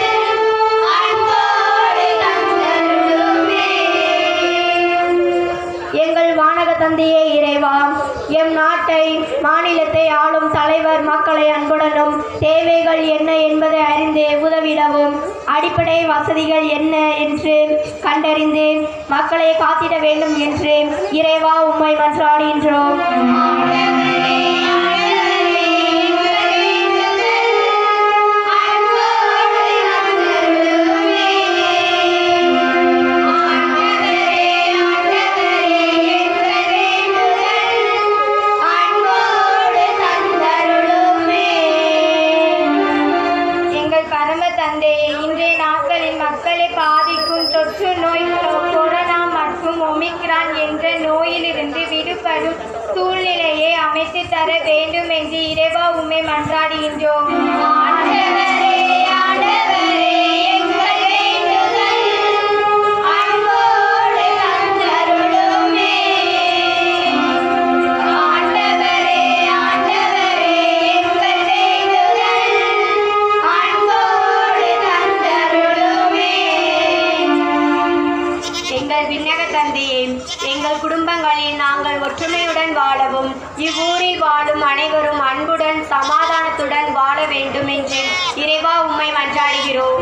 Speaker 3: அன்போடு தந்தருளுமே.
Speaker 4: எங்கள் வானக
Speaker 3: தந்தையே இறைவா எம் நாட்டை மாநிலத்தை ஆளும் தலைவர் மக்களை அன்புடனும் தேவைகள் என்ன என்பதை அறிந்து உதவிடவும் அடிப்படை வசதிகள் என்ன என்று கண்டறிந்து மக்களை காத்திட வேண்டும் என்று இறைவா உம்மை மன்றாடுகின்றோம்
Speaker 2: எங்கள் பரம தந்தையே இன்றைய நாட்களில் மக்களை பாதிக்கும் தொற்று நோய் கொரோனா மற்றும் ஒமிக்ரான் என்ற நோயிலிருந்து விடுபடும் சூழ்நிலையை அமைத்து தர வேண்டும் என்று இறைவா உம்மை மன்றாடுகின்றோம்
Speaker 4: எங்கள் விண்ணக தந்தையே எங்கள் குடும்பங்களில் நாங்கள் ஒற்றுமையுடன் வாழவும் இவ்வூரில் வாழும் அனைவரும் அன்புடன் சமாதானத்துடன் வாழ வேண்டும் என்று இறைவா உம்மை மன்றாடுகிறோம்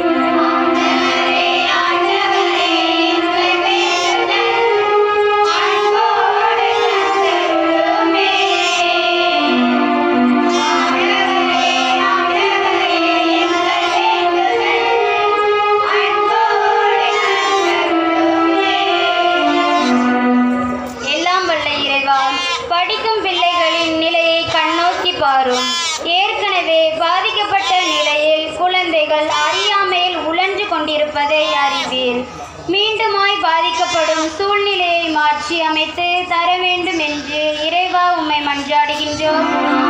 Speaker 3: எல்லாம் வல்ல இறைவா படிக்கும் பிள்ளைகளின் நிலையை கண்ணோக்கி பாரும் ஏற்கனவே பாதிக்கப்பட்ட நிலையில் குழந்தைகள் அறியாமையில் உழன்று கொண்டிருப்பதை அறிவீர் மீண்டுமாய் பாதிக்கப்படும் சூழ்நிலையை மாற்றி அமைத்து தர வேண்டும் என்று இறைவா உம்மை மன்றாடுகின்றோம்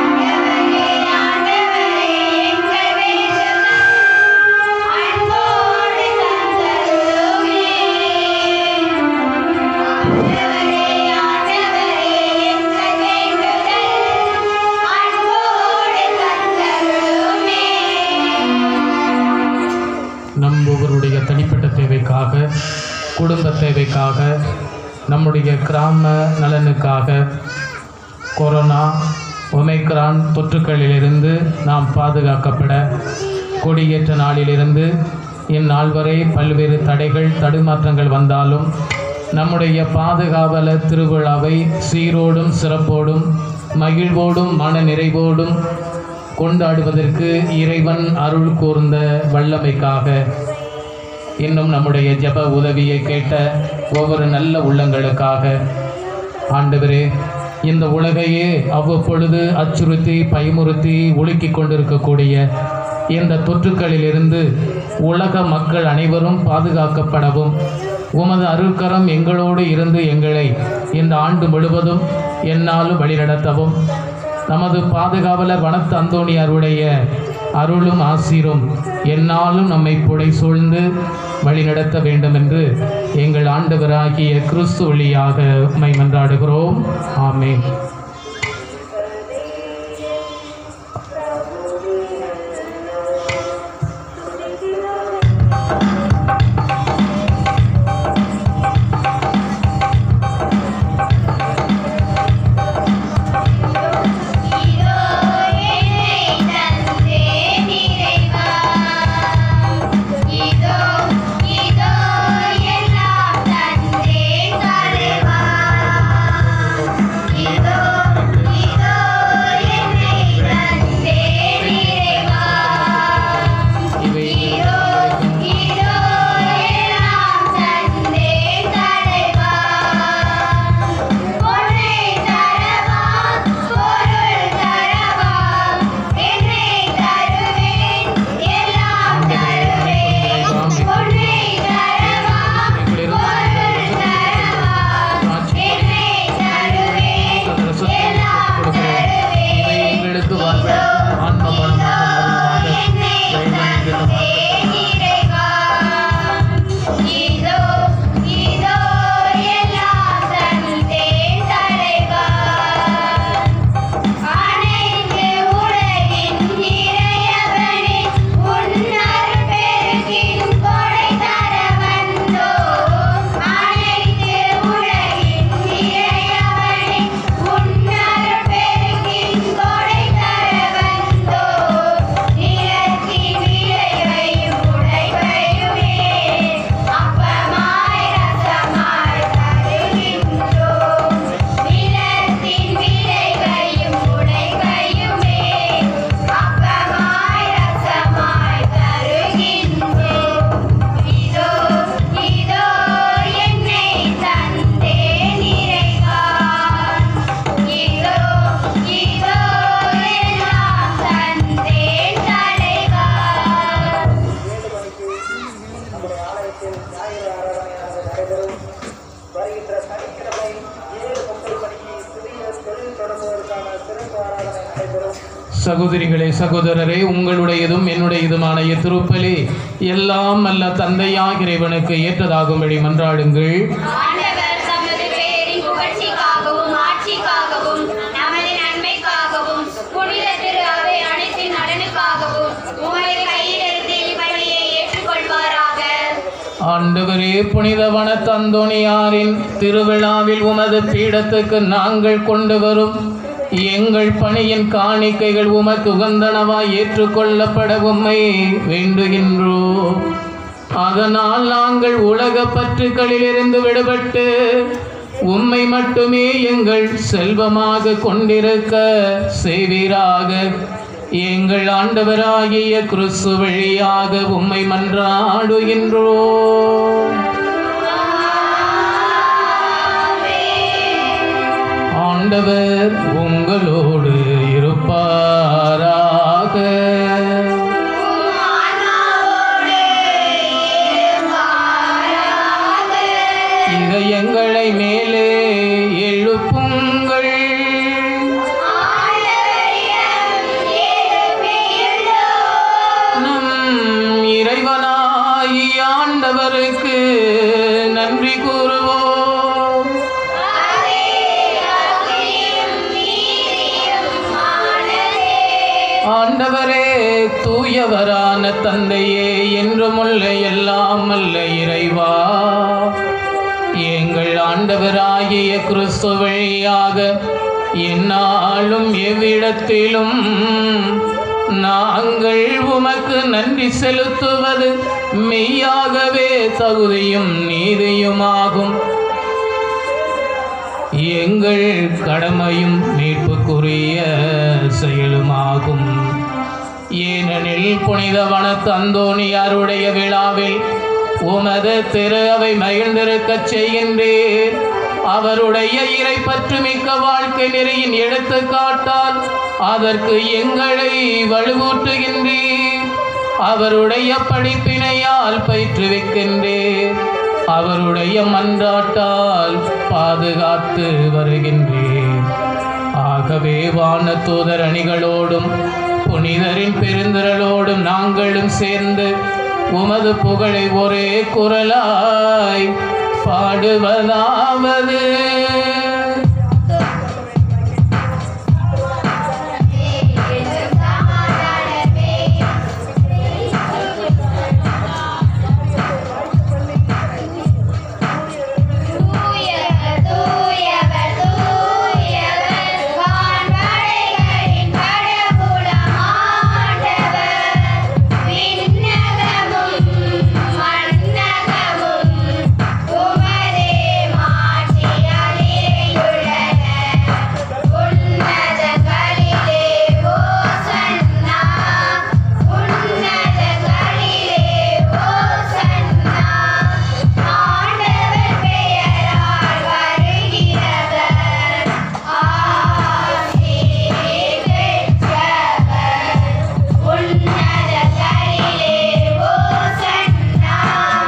Speaker 1: நம்புவருடைய தனிப்பட்ட தேவைக்காக குடும்ப தேவைக்காக நம்முடைய கிராம நலனுக்காக கொரோனா ஒமைக்ரான் தொற்றுக்களிலிருந்து நாம் பாதுகாக்கப்பட கொடியேற்ற நாளிலிருந்து இந்நாள் வரை பல்வேறு தடைகள் தடுமாற்றங்கள் வந்தாலும் நம்முடைய பாதுகாவல திருவிழாவை சீரோடும் சிறப்போடும் மகிழ்வோடும் மன நிறைவோடும் கொண்டாடுவதற்கு இறைவன் அருள் கூர்ந்த வல்லமைக்காக இன்னும் நம்முடைய ஜெப உதவியை கேட்ட ஒவ்வொரு நல்ல உள்ளங்களுக்காக ஆண்டவரே இந்த உலகையே அவ்வப்பொழுது அச்சுறுத்தி பயமுறுத்தி ஒழுக்கிக் கொண்டிருக்கக்கூடிய இந்த தொற்றுக்களிலிருந்து உலக மக்கள் அனைவரும் பாதுகாக்கப்படவும் உமது அருட்கரம் எங்களோடு இருந்து எங்களை இந்த ஆண்டு முழுவதும் என்னாலும் வழிநடத்தவும் நமது பாதுகாவலர் வனத்து அந்தோணியாருடைய அருளும் ஆசீரும் என்னாலும் நம்மை புடை சூழ்ந்து வழிநடத்த வேண்டும் என்று எங்கள் ஆண்டவராகிய கிறிஸ்து வழியாக உம்மை மன்றாடுகிறோம் ஆமென்
Speaker 3: இதோ என்னை தந்தேன் இறைவா இதோ இதோ எல்லாம் தந்தேன் தலைவா இதோ
Speaker 1: சகோதரிகளே சகோதரரே உங்களுடையதும் என்னுடையதுமான இத்திருப்பலி எல்லாம் அல்ல தந்தையாக இறைவனுக்கு ஏற்றதாகும்படி மன்றாடுங்கள்
Speaker 4: ஆண்டவர் தமது பெயரின் புகழ்ச்சிக்காகவும் ஆட்சிக்காகவும் நமது நன்மைக்காகவும் புனித திரு அவை அனைத்தின் நலனுக்காகவும் உமது கையிலிருந்து இப்பலியை ஏற்றுக்கொள்வாராக
Speaker 1: ஆண்டவரே புனிதவன தந்தோணியாரின் திருவிழாவில் உமது பீடத்துக்கு நாங்கள் கொண்டு வரும் எங்கள் பணியின் காணிக்கைகள் உமக்கு உகந்தனவாய் ஏற்றுக்கொள்ளப்பட உம்மை வேண்டுகின்றோம் அதனால் நாங்கள் உலக பற்றுக்களிலிருந்து விடுபட்டு உம்மை மட்டுமே எங்கள் செல்வமாக கொண்டிருக்க செய்வீராக எங்கள் ஆண்டவராகிய கிறிஸ்து வழியாக உம்மை மன்றாடுகின்றோம் ஆண்டவர் உங்களோடு இருப்பாராக இதயங்களை மேலே எழுப்புங்கள் நம் இறைவனாகிய ஆண்டவருக்கு நன்றி கூறுவோம் ஆண்டவரே தூயவரான தந்தையே என்றுமுள்ள எல்லாம் அல்ல இறைவா எங்கள் ஆண்டவராகிய கிறிஸ்து வழியாக எந்நாளும் எவ்விடத்திலும் நாங்கள் உமக்கு நன்றி செலுத்துவது மெய்யாகவே தகுதியும் நீதியுமாகும் எங்கள் கடமையும் மீட்புக்குரிய செயலுமாகும் ஏனெனில் புனிதவன தந்தோணியாருடைய விழாவில் உமது திரு அவை மகிழ்ந்திருக்கச் செய்கின்றீர் அவருடைய இறை பற்றுமிக்க வாழ்க்கை நெறியின் எடுத்துக்காட்டால் அதற்கு எங்களை வலுவூட்டுகின்றீர் அவருடைய படிப்பினையால் பயிற்றுவிக்கின்றீர் அவருடைய மன்றாட்டால் பாதுகாத்து வருகின்றேன் ஆகவே வான தூதர் அணிகளோடும் புனிதரின் பெருந்திரளோடும் நாங்களும் சேர்ந்து உமது புகழை ஒரே குரலாய் பாடுவதாவது
Speaker 4: தூயவர் தூயவர் தூயவர் வான்படைகளின் கடவுளம் ஆண்டவர் விண்ணகமும் மண்ணகமும் உமதே மாட்சியால் நிறைந்துள்ளன உன்னதங்களிலே ஓசன்னா உன்னதங்களிலே ஓசன்னா ஆண்டவர் பெயரால் வருகிறவர் ஆசி பெற்றவர் உன்னதங்களிலே ஓசன்னா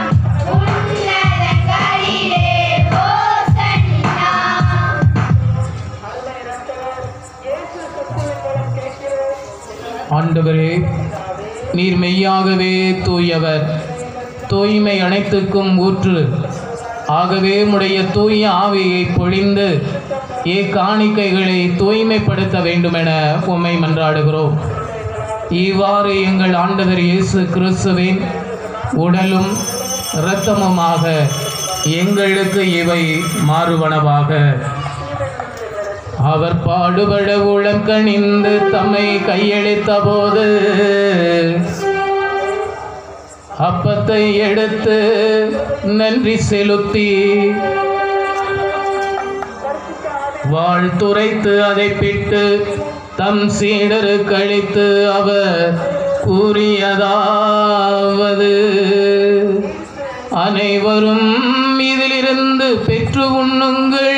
Speaker 4: உன்னதங்களிலே ஓசன்னா
Speaker 1: ஆண்டவரே நீர் மெய்யாகவே தூயவர் தூய்மை அனைத்துக்கும் ஊற்று ஆகவே உடைய தூய ஆவியை பொழிந்து ஏ காணிக்கைகளை தூய்மைப்படுத்த வேண்டுமென உம்மை மன்றாடுகிறோம் இவ்வாறு எங்கள் ஆண்டவர் இயேசு கிறிஸ்துவின் உடலும் இரத்தமுமாக எங்களுக்கு இவை மாறுவனவாக அவர் பாடுபட உளம் கணிந்து தம்மை கையளித்த போது அப்பத்தை எடுத்து நன்றி செலுத்தி வாழ்த்துரைத்து அதை பிட்டு தம் சீடரு கழித்து அவர் கூறியதாவது அனைவரும் இதிலிருந்து பெற்று உண்ணுங்கள்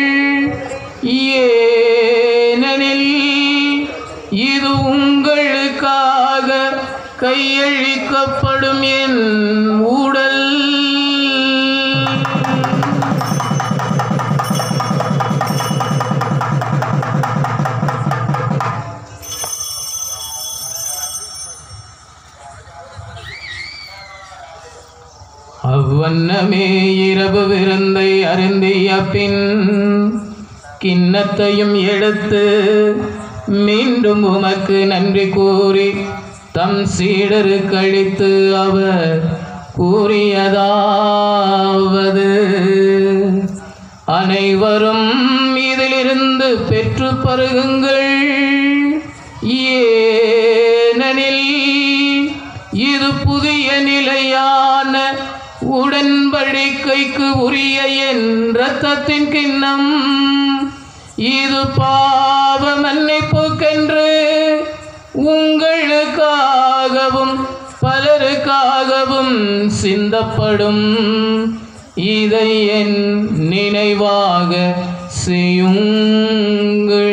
Speaker 1: ஏனெனில் இது உங்களுக்காக கையளிக்கப்படும் என் ஊடல் முன்னமே இரவு விருந்தை அருந்திய பின் கிண்ணத்தையும் எடுத்து மீண்டும் உமக்கு நன்றி கூறி தம் சீடருக்கு அளித்து அவர் கூறியதாவது அனைவரும் இதிலிருந்து பெற்று பருகுங்கள் ஏனெனில் இது புதிய நிலையான உடன்படிக்கைக்கு உரிய என் இரத்தத்தின் கிண்ணம் இது பாவ மன்னிப்புக்கென்று உங்களுக்காகவும் பலருக்காகவும் சிந்தப்படும் இதை என் நினைவாக செய்யுங்கள்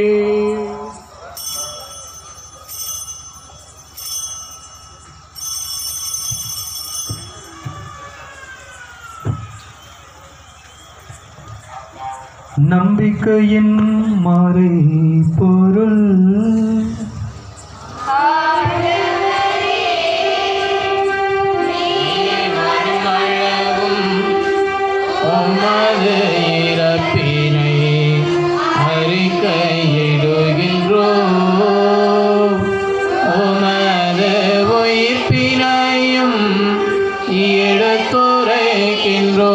Speaker 5: நம்பிக்கையின் மறை பொருள்
Speaker 1: மழவும் உமது இறப்பினை அறிக்கையிடுகின்றோ உமது உயிர்ப்பினையும் எடுத்துரைக்கின்றோ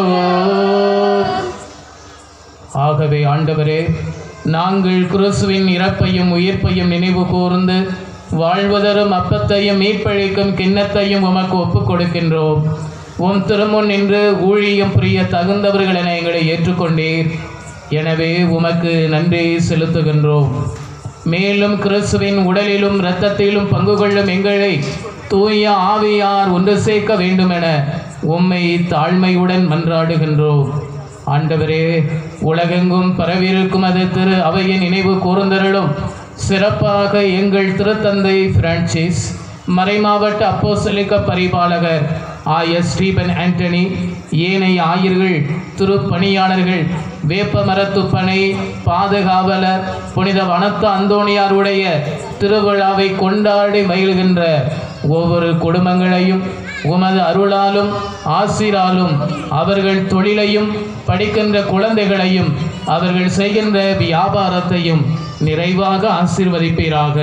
Speaker 1: ஆகவே ஆண்டவரே நாங்கள் கிறிஸ்துவின் இறப்பையும் உயிர்ப்பையும் நினைவு கூர்ந்து வாழ்வதரும் அப்பத்தையும் மீட்பழிக்கும் கிண்ணத்தையும் உமக்கு ஒப்புக் கொடுக்கின்றோம் உம் திருமுன் நின்று ஊழியம் புரிய தகுந்தவர்கள் என எங்களை ஏற்றுக்கொண்டீர் எனவே உமக்கு நன்றி செலுத்துகின்றோம் மேலும் கிறிஸ்துவின் உடலிலும் இரத்தத்திலும் பங்கு கொள்ளும் எங்களை தூய ஆவியார் ஒன்று சேர்க்க வேண்டுமென உம்மை தாழ்மையுடன் மன்றாடுகின்றோம் ஆண்டவரே உலகெங்கும் பரவியிருக்கும் அது திரு அவையின் நினைவு கூர்ந்தருளும் சிறப்பாக எங்கள் திருத்தந்தை பிரான்சிஸ் மறைமாவட்ட அப்போஸ்தலிக்க பரிபாலகர் ஆய ஸ்டீபன் ஆண்டனி ஏனைய ஆயர்கள் திருப்பணியாளர்கள் வேப்ப மரத்துப்பனை பாதுகாவலர் புனித வனத்த அந்தோணியாருடைய திருவிழாவை கொண்டாடி மகிழ்கின்ற ஒவ்வொரு குடும்பங்களையும் உமது அருளாலும் ஆசிராலும் அவர்கள் தொழிலையும் படிக்கின்ற குழந்தைகளையும் அவர்கள் செய்கின்ற வியாபாரத்தையும் நிறைவாக ஆசீர்வதிப்பீராக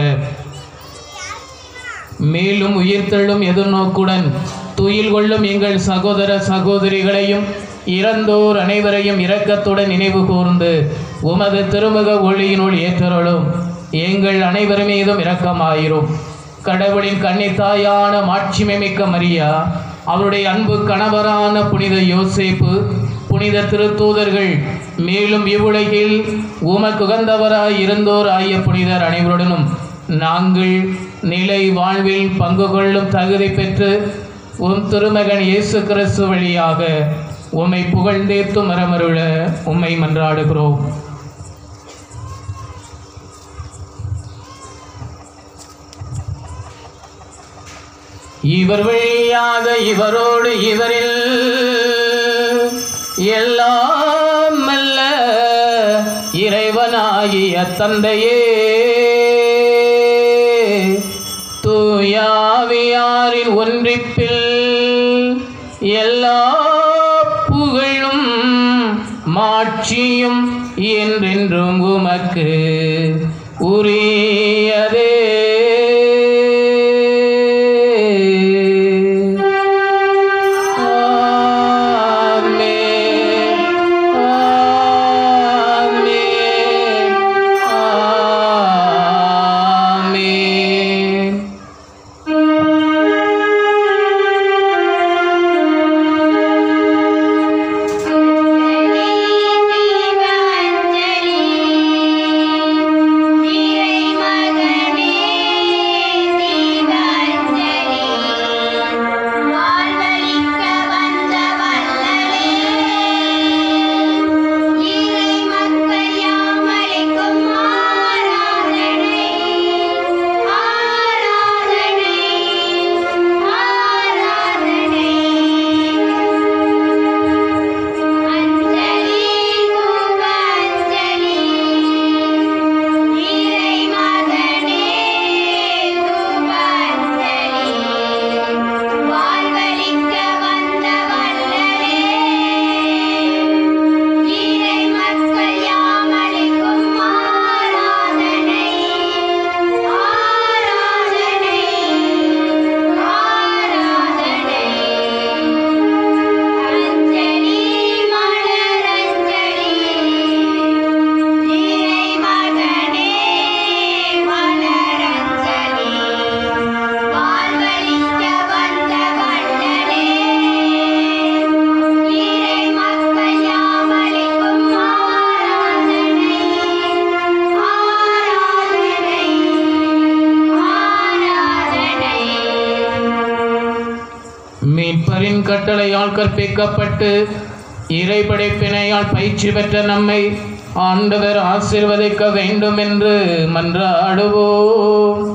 Speaker 1: மேலும் உயிர்த்தெழும் எதிர்நோக்குடன் துயில் கொள்ளும் எங்கள் சகோதர சகோதரிகளையும் இறந்தோர் அனைவரையும் இரக்கத்துடன் நினைவு கூர்ந்து உமது திருமுக ஒளியினுள் ஏற்றருளும் எங்கள் அனைவர் மீதும் இரக்கமாயிரும் கடவுளின் கன்னித்தாயான மாட்சிமை மிக்க மரியா அவருடைய அன்பு கணவரான புனித யோசேப்பு புனித திருத்தூதர்கள் மேலும் இவ்வுலகில் உமக்குகந்தவராய் இருந்தோர் ஆகிய புனிதர் அனைவருடனும் நாங்கள் நிலை வாழ்வில் பங்கு கொள்ளும் தகுதி பெற்று உம் திருமகன் இயேசு கிறிஸ்து வழியாக உம்மை புகழ்ந்தேத்து மரமருள உம்மை மன்றாடுகிறோம் இவர் வழியாக இவரோடு இவரில் எல்லாம் அல்ல இறைவனாகிய தந்தையே தூயாவியாரின் ஒன்றிப்பில் எல்லா புகழும் மாட்சியும் என்றென்றும் உமக்கு உரியதே ஆமென். ஆமென். ஆமென்.
Speaker 4: இறை
Speaker 1: கட்டளையால் கற்பிக்கப்பட்டு இறைபடைப்பினையால் பயிற்சி பெற்ற நம்மை ஆண்டவர் ஆசீர்வதிக்க வேண்டும் என்று மன்றாடுவோம்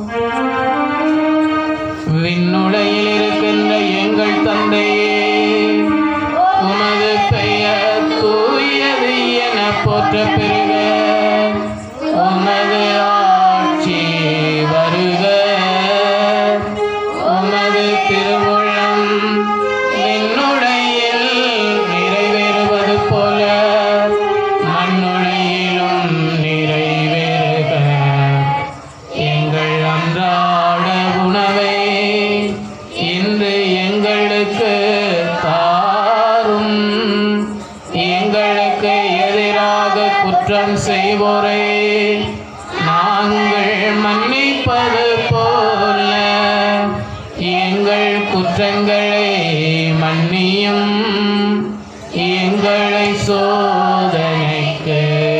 Speaker 1: விண்ணுலையில் இருக்கின்ற எங்கள் தந்தையே உமது பெயர் தூயது என போற்ற பெருக உமது ஆட்சி வருக உமது திருவுளம் விண்ணுலையில் நிறைவேறுவது போல மண்ணுலையிலும் நிறைவேறுக எங்கள் அன்றாட உணவை இன்று எங்களுக்கு தாரும் எங்களுக்கு எதிராக குற்றம் செய்வோரை நாங்கள் மன்னிப்பது போல எங்கள் குற்றங்களை மன்னியும் எங்களை சோதனைக்கு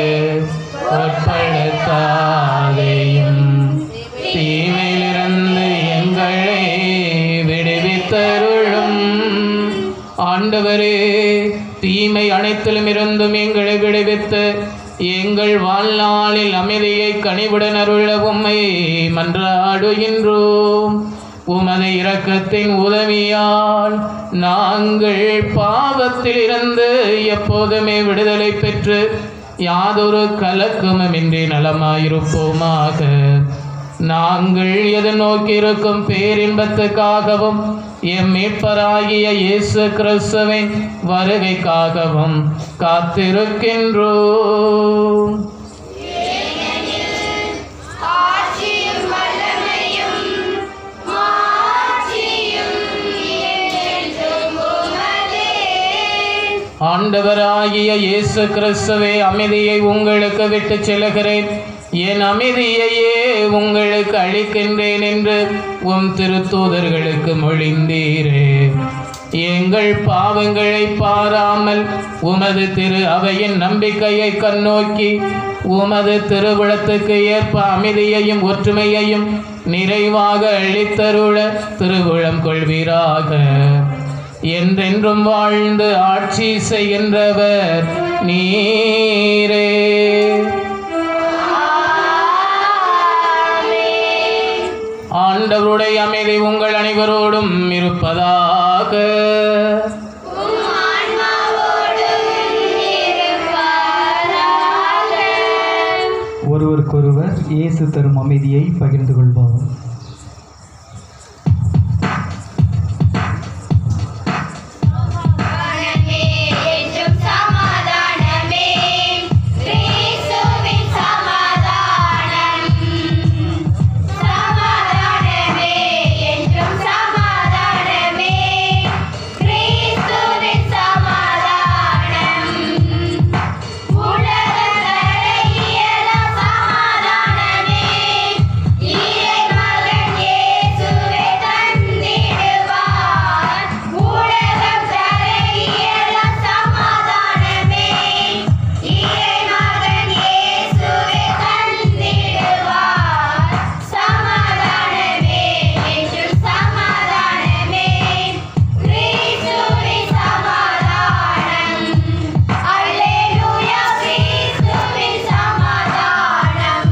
Speaker 1: உட்படுத்தாதையும் தீமையிலிருந்து எங்களை விடுவித்தருளும் ஆண்டவரே தீமை அனைத்திலும் இருந்தும் எங்களை விடுவித்து எங்கள் வாழ்நாளில் அமைதியை கனிவுடன் அருள உம்மை மன்றாடுகின்றோம் உமது இரக்கத்தின் உதவியால் நாங்கள் பாவத்தில் இருந்து எப்போதுமே விடுதலை பெற்று யாதொரு கலக்கமுமின்றி நலமாயிருப்போமாக நாங்கள் எதிர்நோக்கியிருக்கும் பேரின்பத்துக்காகவும் எம் மீட்பராகிய இயேசு கிறிஸ்துவின் வருகைக்காகவும் காத்திருக்கின்றோம்
Speaker 4: ஆட்சியும் வல்லமையும் மாட்சியும் என்றென்றும் உமதே.
Speaker 1: ஆண்டவராகிய இயேசு கிறிஸ்துவே அமைதியை உங்களுக்கு விட்டுச் செல்கிறேன் என் அமைதியையே உங்களுக்கு அளிக்கின்றேன் என்று உம் திருத்தூதர்களுக்கு மொழிந்தீரே எங்கள் பாவங்களை பாராமல் உமது திரு அவையின் நம்பிக்கையை கண்ணோக்கி உமது திருவிழத்துக்கு ஏற்ப அமைதியையும் ஒற்றுமையையும் நிறைவாக அளித்தருள திருவுளம் கொள்வீராக என்றென்றும் வாழ்ந்து ஆட்சி செய்கின்றவர் நீரே ஆண்டவருடைய அமைதி உங்கள் அனைவரோடும் இருப்பதாக
Speaker 4: உம் ஆன்மாவோடும் இருப்பாராக.
Speaker 5: ஒருவருக்கொருவர் இயேசு தரும் அமைதியை பகிர்ந்து கொள்வோம்
Speaker 4: சமாதானமே என்றும் சமாதானமே கிறிஸ்துவின் சமாதானம் சமாதானமே என்றும் சமாதானமே கிறிஸ்துவின் சமாதானம் உலகம் தரையியலாம் சமாதானமே இறைமகன் இயேசுவே தந்திடுவார் உலகம் தரையியலாம் சமாதானமே இறைமகன் இயேசுவே தந்திடுவார் சமாதானமே என்றும் சமாதானமே கிறிஸ்துவின் சமாதானம் அல்லேலூயா கிறிஸ்துவின் சமாதானம்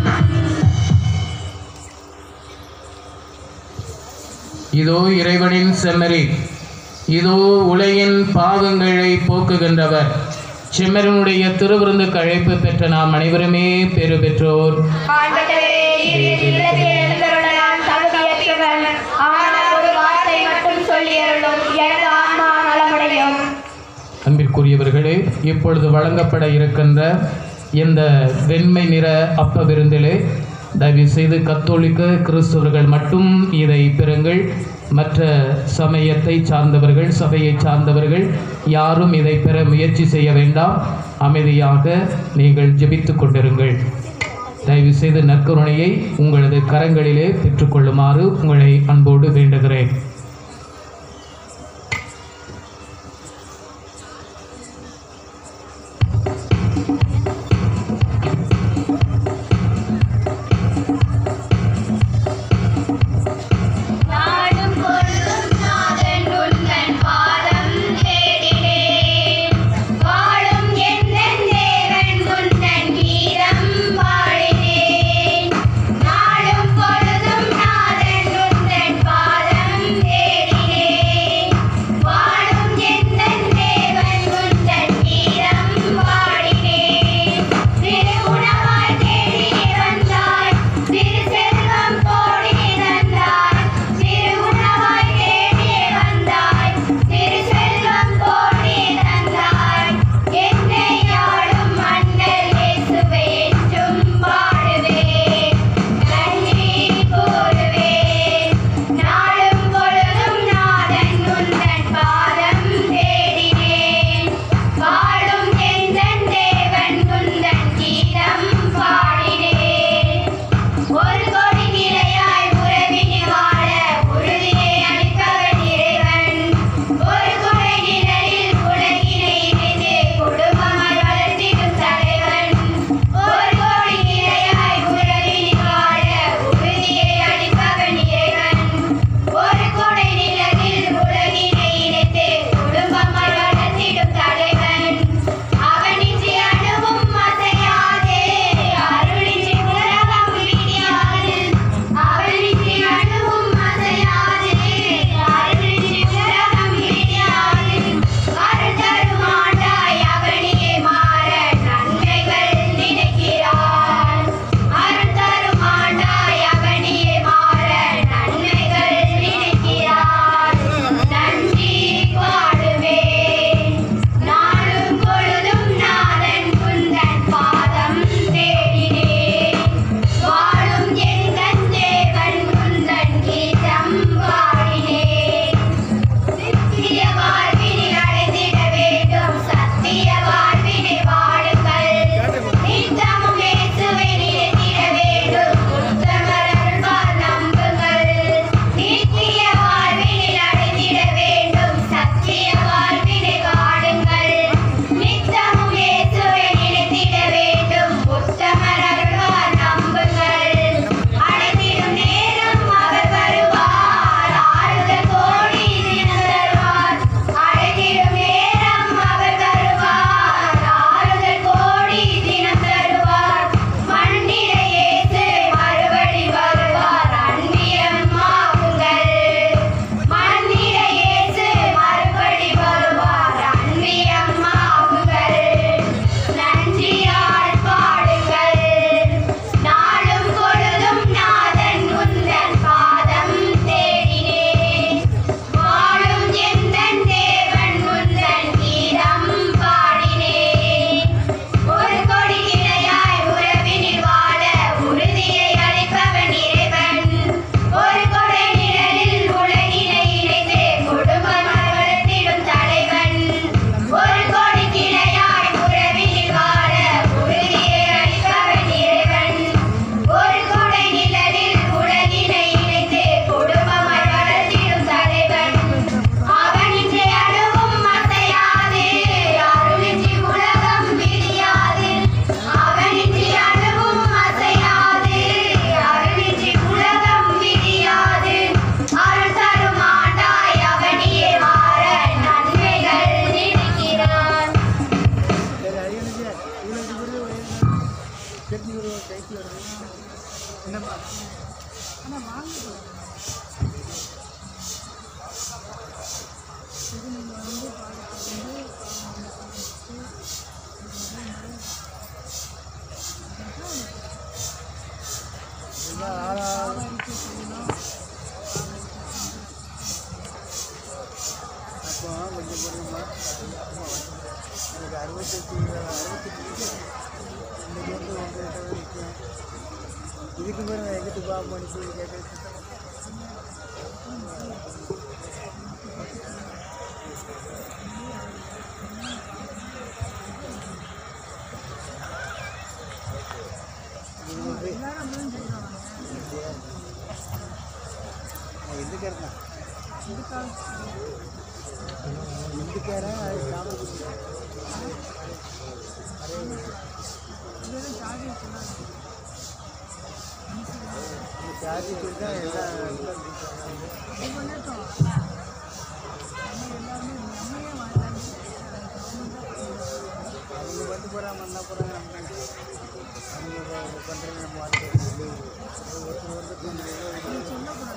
Speaker 1: இதோ இறைவனின் செம்மறி இதோ உலகின் பாவங்களை போக்குகின்றவர் செம்மறினுடைய திருவிருந்துக்கு அழைப்பு பெற்ற நாம் அனைவருமே பெறு பெற்றோர்
Speaker 3: ஆண்டவரே என் இல்லத்தில் எழுந்தருள நான் தகுதியற்றவன் ஆனால் ஒரு வார்த்தை மட்டும் சொல்லி அருளும் எனது ஆன்மா நலமடையும்
Speaker 1: அன்பிற்குரியவர்களே இப்பொழுது வழங்கப்பட இருக்கின்ற இந்த வெண்மை நிற அப்ப விருந்திலே தயவு செய்து கத்தோலிக்க கிறிஸ்தவர்கள் மட்டும் இதை பெறுங்கள் மற்ற சமயத்தை சார்ந்தவர்கள் சபையை சார்ந்தவர்கள் யாரும் இதை பெற முயற்சி செய்ய வேண்டாம் அமைதியாக நீங்கள் ஜெபித்துக் கொண்டிருங்கள் தயவு செய்து நற்கருணையை உங்களது கரங்களிலே பெற்றுக்கொள்ளுமாறு உங்களை அன்போடு வேண்டுகிறேன்
Speaker 4: நாடும் பொருளும் நாதன் உந்தன் பாதம்
Speaker 6: இதுக்கு பிறகு எங்கிட்டு பாப்போம் சொல்லி கேட்க இதுக்காரன் இதுக்காரன் அது சாப்பிட்டு சார்ஜ் தான் எல்லாம் அவங்க வந்து போகிறாங்க என்ன போகிறாங்க அவங்க பண்ணுறது நம்ம வாழ்க்கை ஒருத்தர் வந்து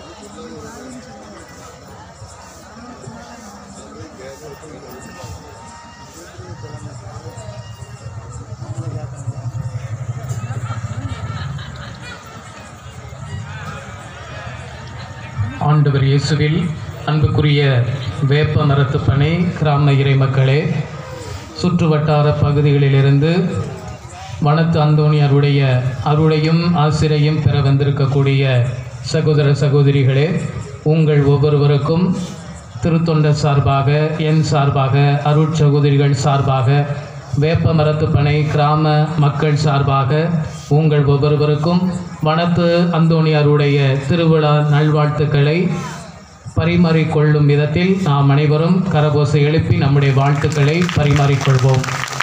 Speaker 1: ஆண்டவர் இயேசுவில் அன்புக்குரிய வேப்ப மரத்து பனை கிராம இறை மக்களே சுற்று வட்டார பகுதிகளிலிருந்து வனத்து அந்தோணியாருடைய அருளையும் ஆசிரையும் பெற வந்திருக்கக்கூடிய சகோதர சகோதரிகளே உங்கள் ஒவ்வொருவருக்கும் திருத்தொண்டர் சார்பாக என் சார்பாக அருட்சகோதரிகள் சார்பாக வேப்ப மரத்து பனை கிராம மக்கள் சார்பாக உங்கள் ஒவ்வொருவருக்கும் வனத்து அந்தோணியாருடைய திருவிழா நல்வாழ்த்துக்களை பரிமாறிக்கொள்ளும் விதத்தில் நாம் அனைவரும் கரகோசை எழுப்பி நம்முடைய வாழ்த்துக்களை பரிமாறிக்கொள்வோம்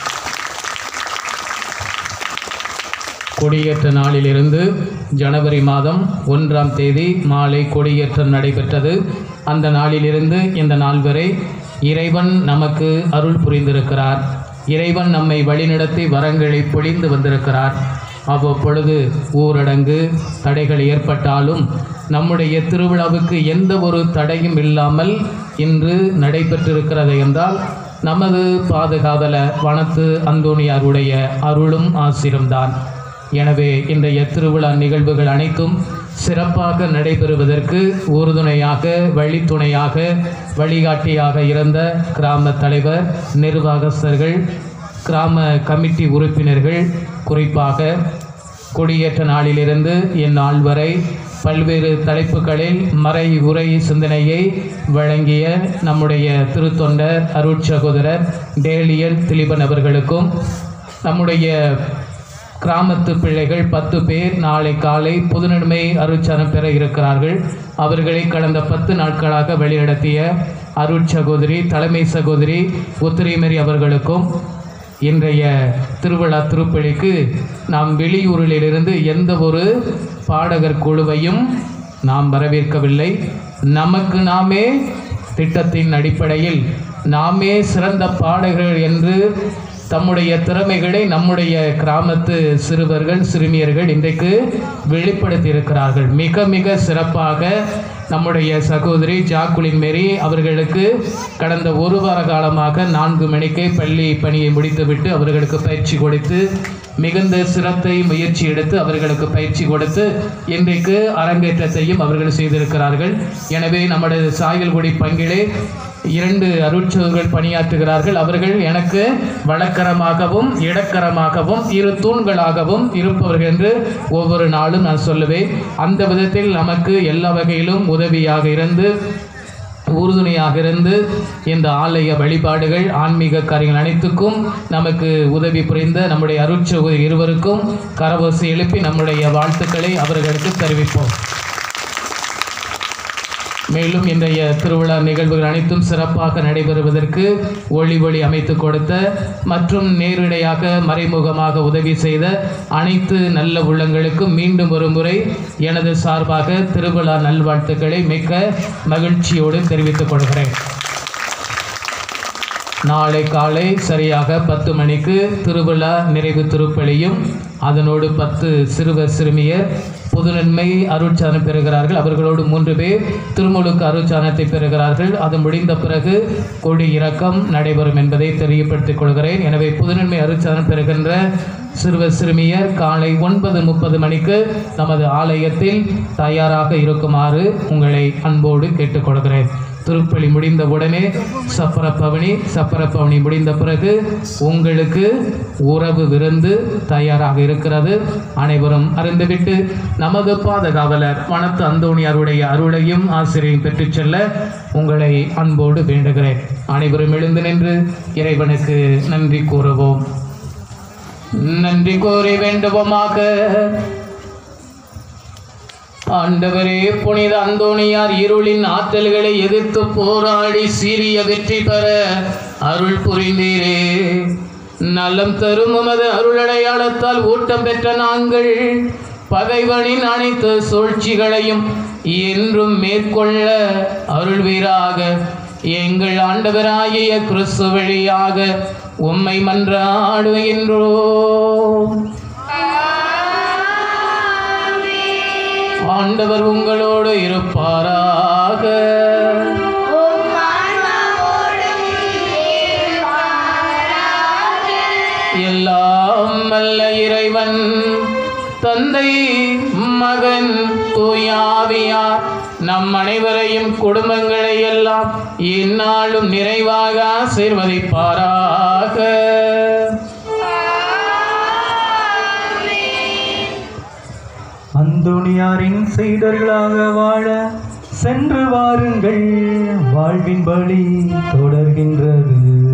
Speaker 1: கொடியேற்ற நாளிலிருந்து ஜனவரி மாதம் ஒன்றாம் தேதி மாலை கொடியேற்றம் நடைபெற்றது அந்த நாளிலிருந்து இந்த நாள் வரை இறைவன் நமக்கு அருள் புரிந்திருக்கிறார் இறைவன் நம்மை வழிநடத்தி வரங்களை பொழிந்து வந்திருக்கிறார் அவ்வப்பொழுது ஊரடங்கு தடைகள் ஏற்பட்டாலும் நம்முடைய திருவிழாவுக்கு எந்த ஒரு தடையும் இல்லாமல் இன்று நடைபெற்றிருக்கிறது என்றால் நமது பாதுகாவல வனத்து அந்தோணியாருடைய அருளும் ஆசிரம்தான் எனவே இன்றைய திருவிழா நிகழ்வுகள் அனைத்தும் சிறப்பாக நடைபெறுவதற்கு உறுதுணையாக வழித்துணையாக வழிகாட்டியாக இருந்த கிராம தலைவர் நிர்வாகஸ்தர்கள் கிராம கமிட்டி உறுப்பினர்கள் குறிப்பாக கொடியேற்ற நாளிலிருந்து இந்நாள் வரை பல்வேறு தலைப்புகளில் மறை உரை சிந்தனையை வழங்கிய நம்முடைய திருத்தொண்டர் அருட்சகோதரர் டேலியல் திலீபன் அவர்களுக்கும் நம்முடைய கிராமத்து பிள்ளைகள் பத்து பேர் நாளை காலை புதுநன்மை அருட்சரம் பெற இருக்கிறார்கள் அவர்களை கடந்த பத்து நாட்களாக வழிநடத்திய அருட்சகோதரி தலைமை சகோதரி உத்திரிமேரி அவர்களுக்கும் இன்றைய திருவிழா திருப்பலிக்கு நாம் வெளியூரிலிருந்து எந்த ஒரு பாடகர் குழுவையும் நாம் வரவேற்கவில்லை நமக்கு நாமே திட்டத்தின் அடிப்படையில் நாமே சிறந்த பாடகர்கள் என்று தம்முடைய திறமைகளை நம்முடைய கிராமத்து சிறுவர்கள் சிறுமியர்கள் இன்றைக்கு வெளிப்படுத்தி இருக்கிறார்கள் மிக மிக சிறப்பாக நம்முடைய சகோதரி ஜாக்குலின் மேரி அவர்களுக்கு கடந்த ஒரு வார காலமாக நான்கு மணிக்கே பள்ளி பணியை முடித்துவிட்டு அவர்களுக்கு பயிற்சி கொடுத்து மிகுந்த சிரத்தை முயற்சி எடுத்து அவர்களுக்கு பயிற்சி கொடுத்து இன்றைக்கு அரங்கேற்றத்தையும் அவர்கள் செய்திருக்கிறார்கள் எனவே நமது சாயல்குடி பங்கிலே இரண்டு அருட்சகர்கள் பணியாற்றுகிறார்கள் அவர்கள் எனக்கு வழக்கரமாகவும் இடக்கரமாகவும் இரு தூண்களாகவும் இருப்பவர்கள் என்று ஒவ்வொரு நாளும் நான் சொல்லுவேன் அந்த விதத்தில் நமக்கு எல்லா வகையிலும் உதவியாக இருந்து உறுதுணையாக இருந்து இந்த ஆலய வழிபாடுகள் ஆன்மீக காரியங்கள் அனைத்துக்கும் நமக்கு உதவி புரிந்த நம்முடைய அருட்சகோதரி இருவருக்கும் கரவோசை எழுப்பி நம்முடைய வாழ்த்துக்களை அவர்களுக்கு தெரிவிப்போம் மேலும் இன்றைய திருவிழா நிகழ்வுகள் அனைத்தும் சிறப்பாக நடைபெறுவதற்கு ஒளி ஒளி அமைத்து கொடுத்த மற்றும் நேரிடையாக மறைமுகமாக உதவி செய்த அனைத்து நல்ல உள்ளங்களுக்கும் மீண்டும் ஒரு முறை எனது சார்பாக திருவிழா நல்வாழ்த்துக்களை மிக்க மகிழ்ச்சியோடு தெரிவித்துக் கொள்கிறேன் நாளை காலை சரியாக பத்து மணிக்கு திருவிழா நிறைவு திருப்பலியும் அதனோடு பத்து சிறுவர் சிறுமியர் புதுநன்மை அருட்சானம் பெறுகிறார்கள் அவர்களோடு மூன்று பேர் திருமுழுக்கு அருட்சானத்தை பெறுகிறார்கள் அது முடிந்த பிறகு கொடி இறக்கம் நடைபெறும் என்பதை தெரியப்படுத்திக் கொள்கிறேன் எனவே புதுநன்மை அருட்சானம் பெறுகின்ற சிறுவர் சிறுமியர் காலை ஒன்பது முப்பது மணிக்கு நமது ஆலயத்தில் தயாராக இருக்குமாறு உங்களை அன்போடு கேட்டுக்கொள்கிறேன் திருப்பலி முடிந்த உடனே சப்பர பவனி சப்பர பவனி முடிந்த பிறகு உங்களுக்கு உறவு விருந்து தயாராக இருக்கிறது அனைவரும் அறிந்துவிட்டு நமது பாதுகாவலர் வனத்து அந்தோணியாருடைய அருளையும் ஆசிரியையும் பெற்றுச் செல்ல உங்களை அன்போடு வேண்டுகிறேன் அனைவரும் எழுந்து நின்று இறைவனுக்கு நன்றி கூறுவோம் நன்றி கூறி வேண்டுவோமாக ஆண்டவரே புனித அந்தோணியார் இருளின் ஆற்றல்களை எதிர்த்து போராடி சீரிய வெற்றி பெற அருள் புரிந்தீரே நலம் தரும் உமது அருளடையாளத்தால் ஊட்டம் பெற்ற நாங்கள் பகைவனின் அனைத்து சூழ்ச்சிகளையும் என்றும் மேற்கொள்ள அருள்வீராக எங்கள் ஆண்டவராகிய கிறிஸ்து வழியாக உம்மை மன்றாடுகின்றோம் ஆண்டவர் உங்களோடு இருப்பாராக எல்லாம் வல்ல இறைவன் தந்தை மகன் தூயாவியார் நம் அனைவரையும் குடும்பங்களை எல்லாம் இந்நாளும் நிறைவாக ஆசீர்வதிப்பாராக
Speaker 5: அந்தோணியாரின் சீடர்களாக வாழ சென்று வாருங்கள் வாழ்வின் வழி தொடர்கின்றது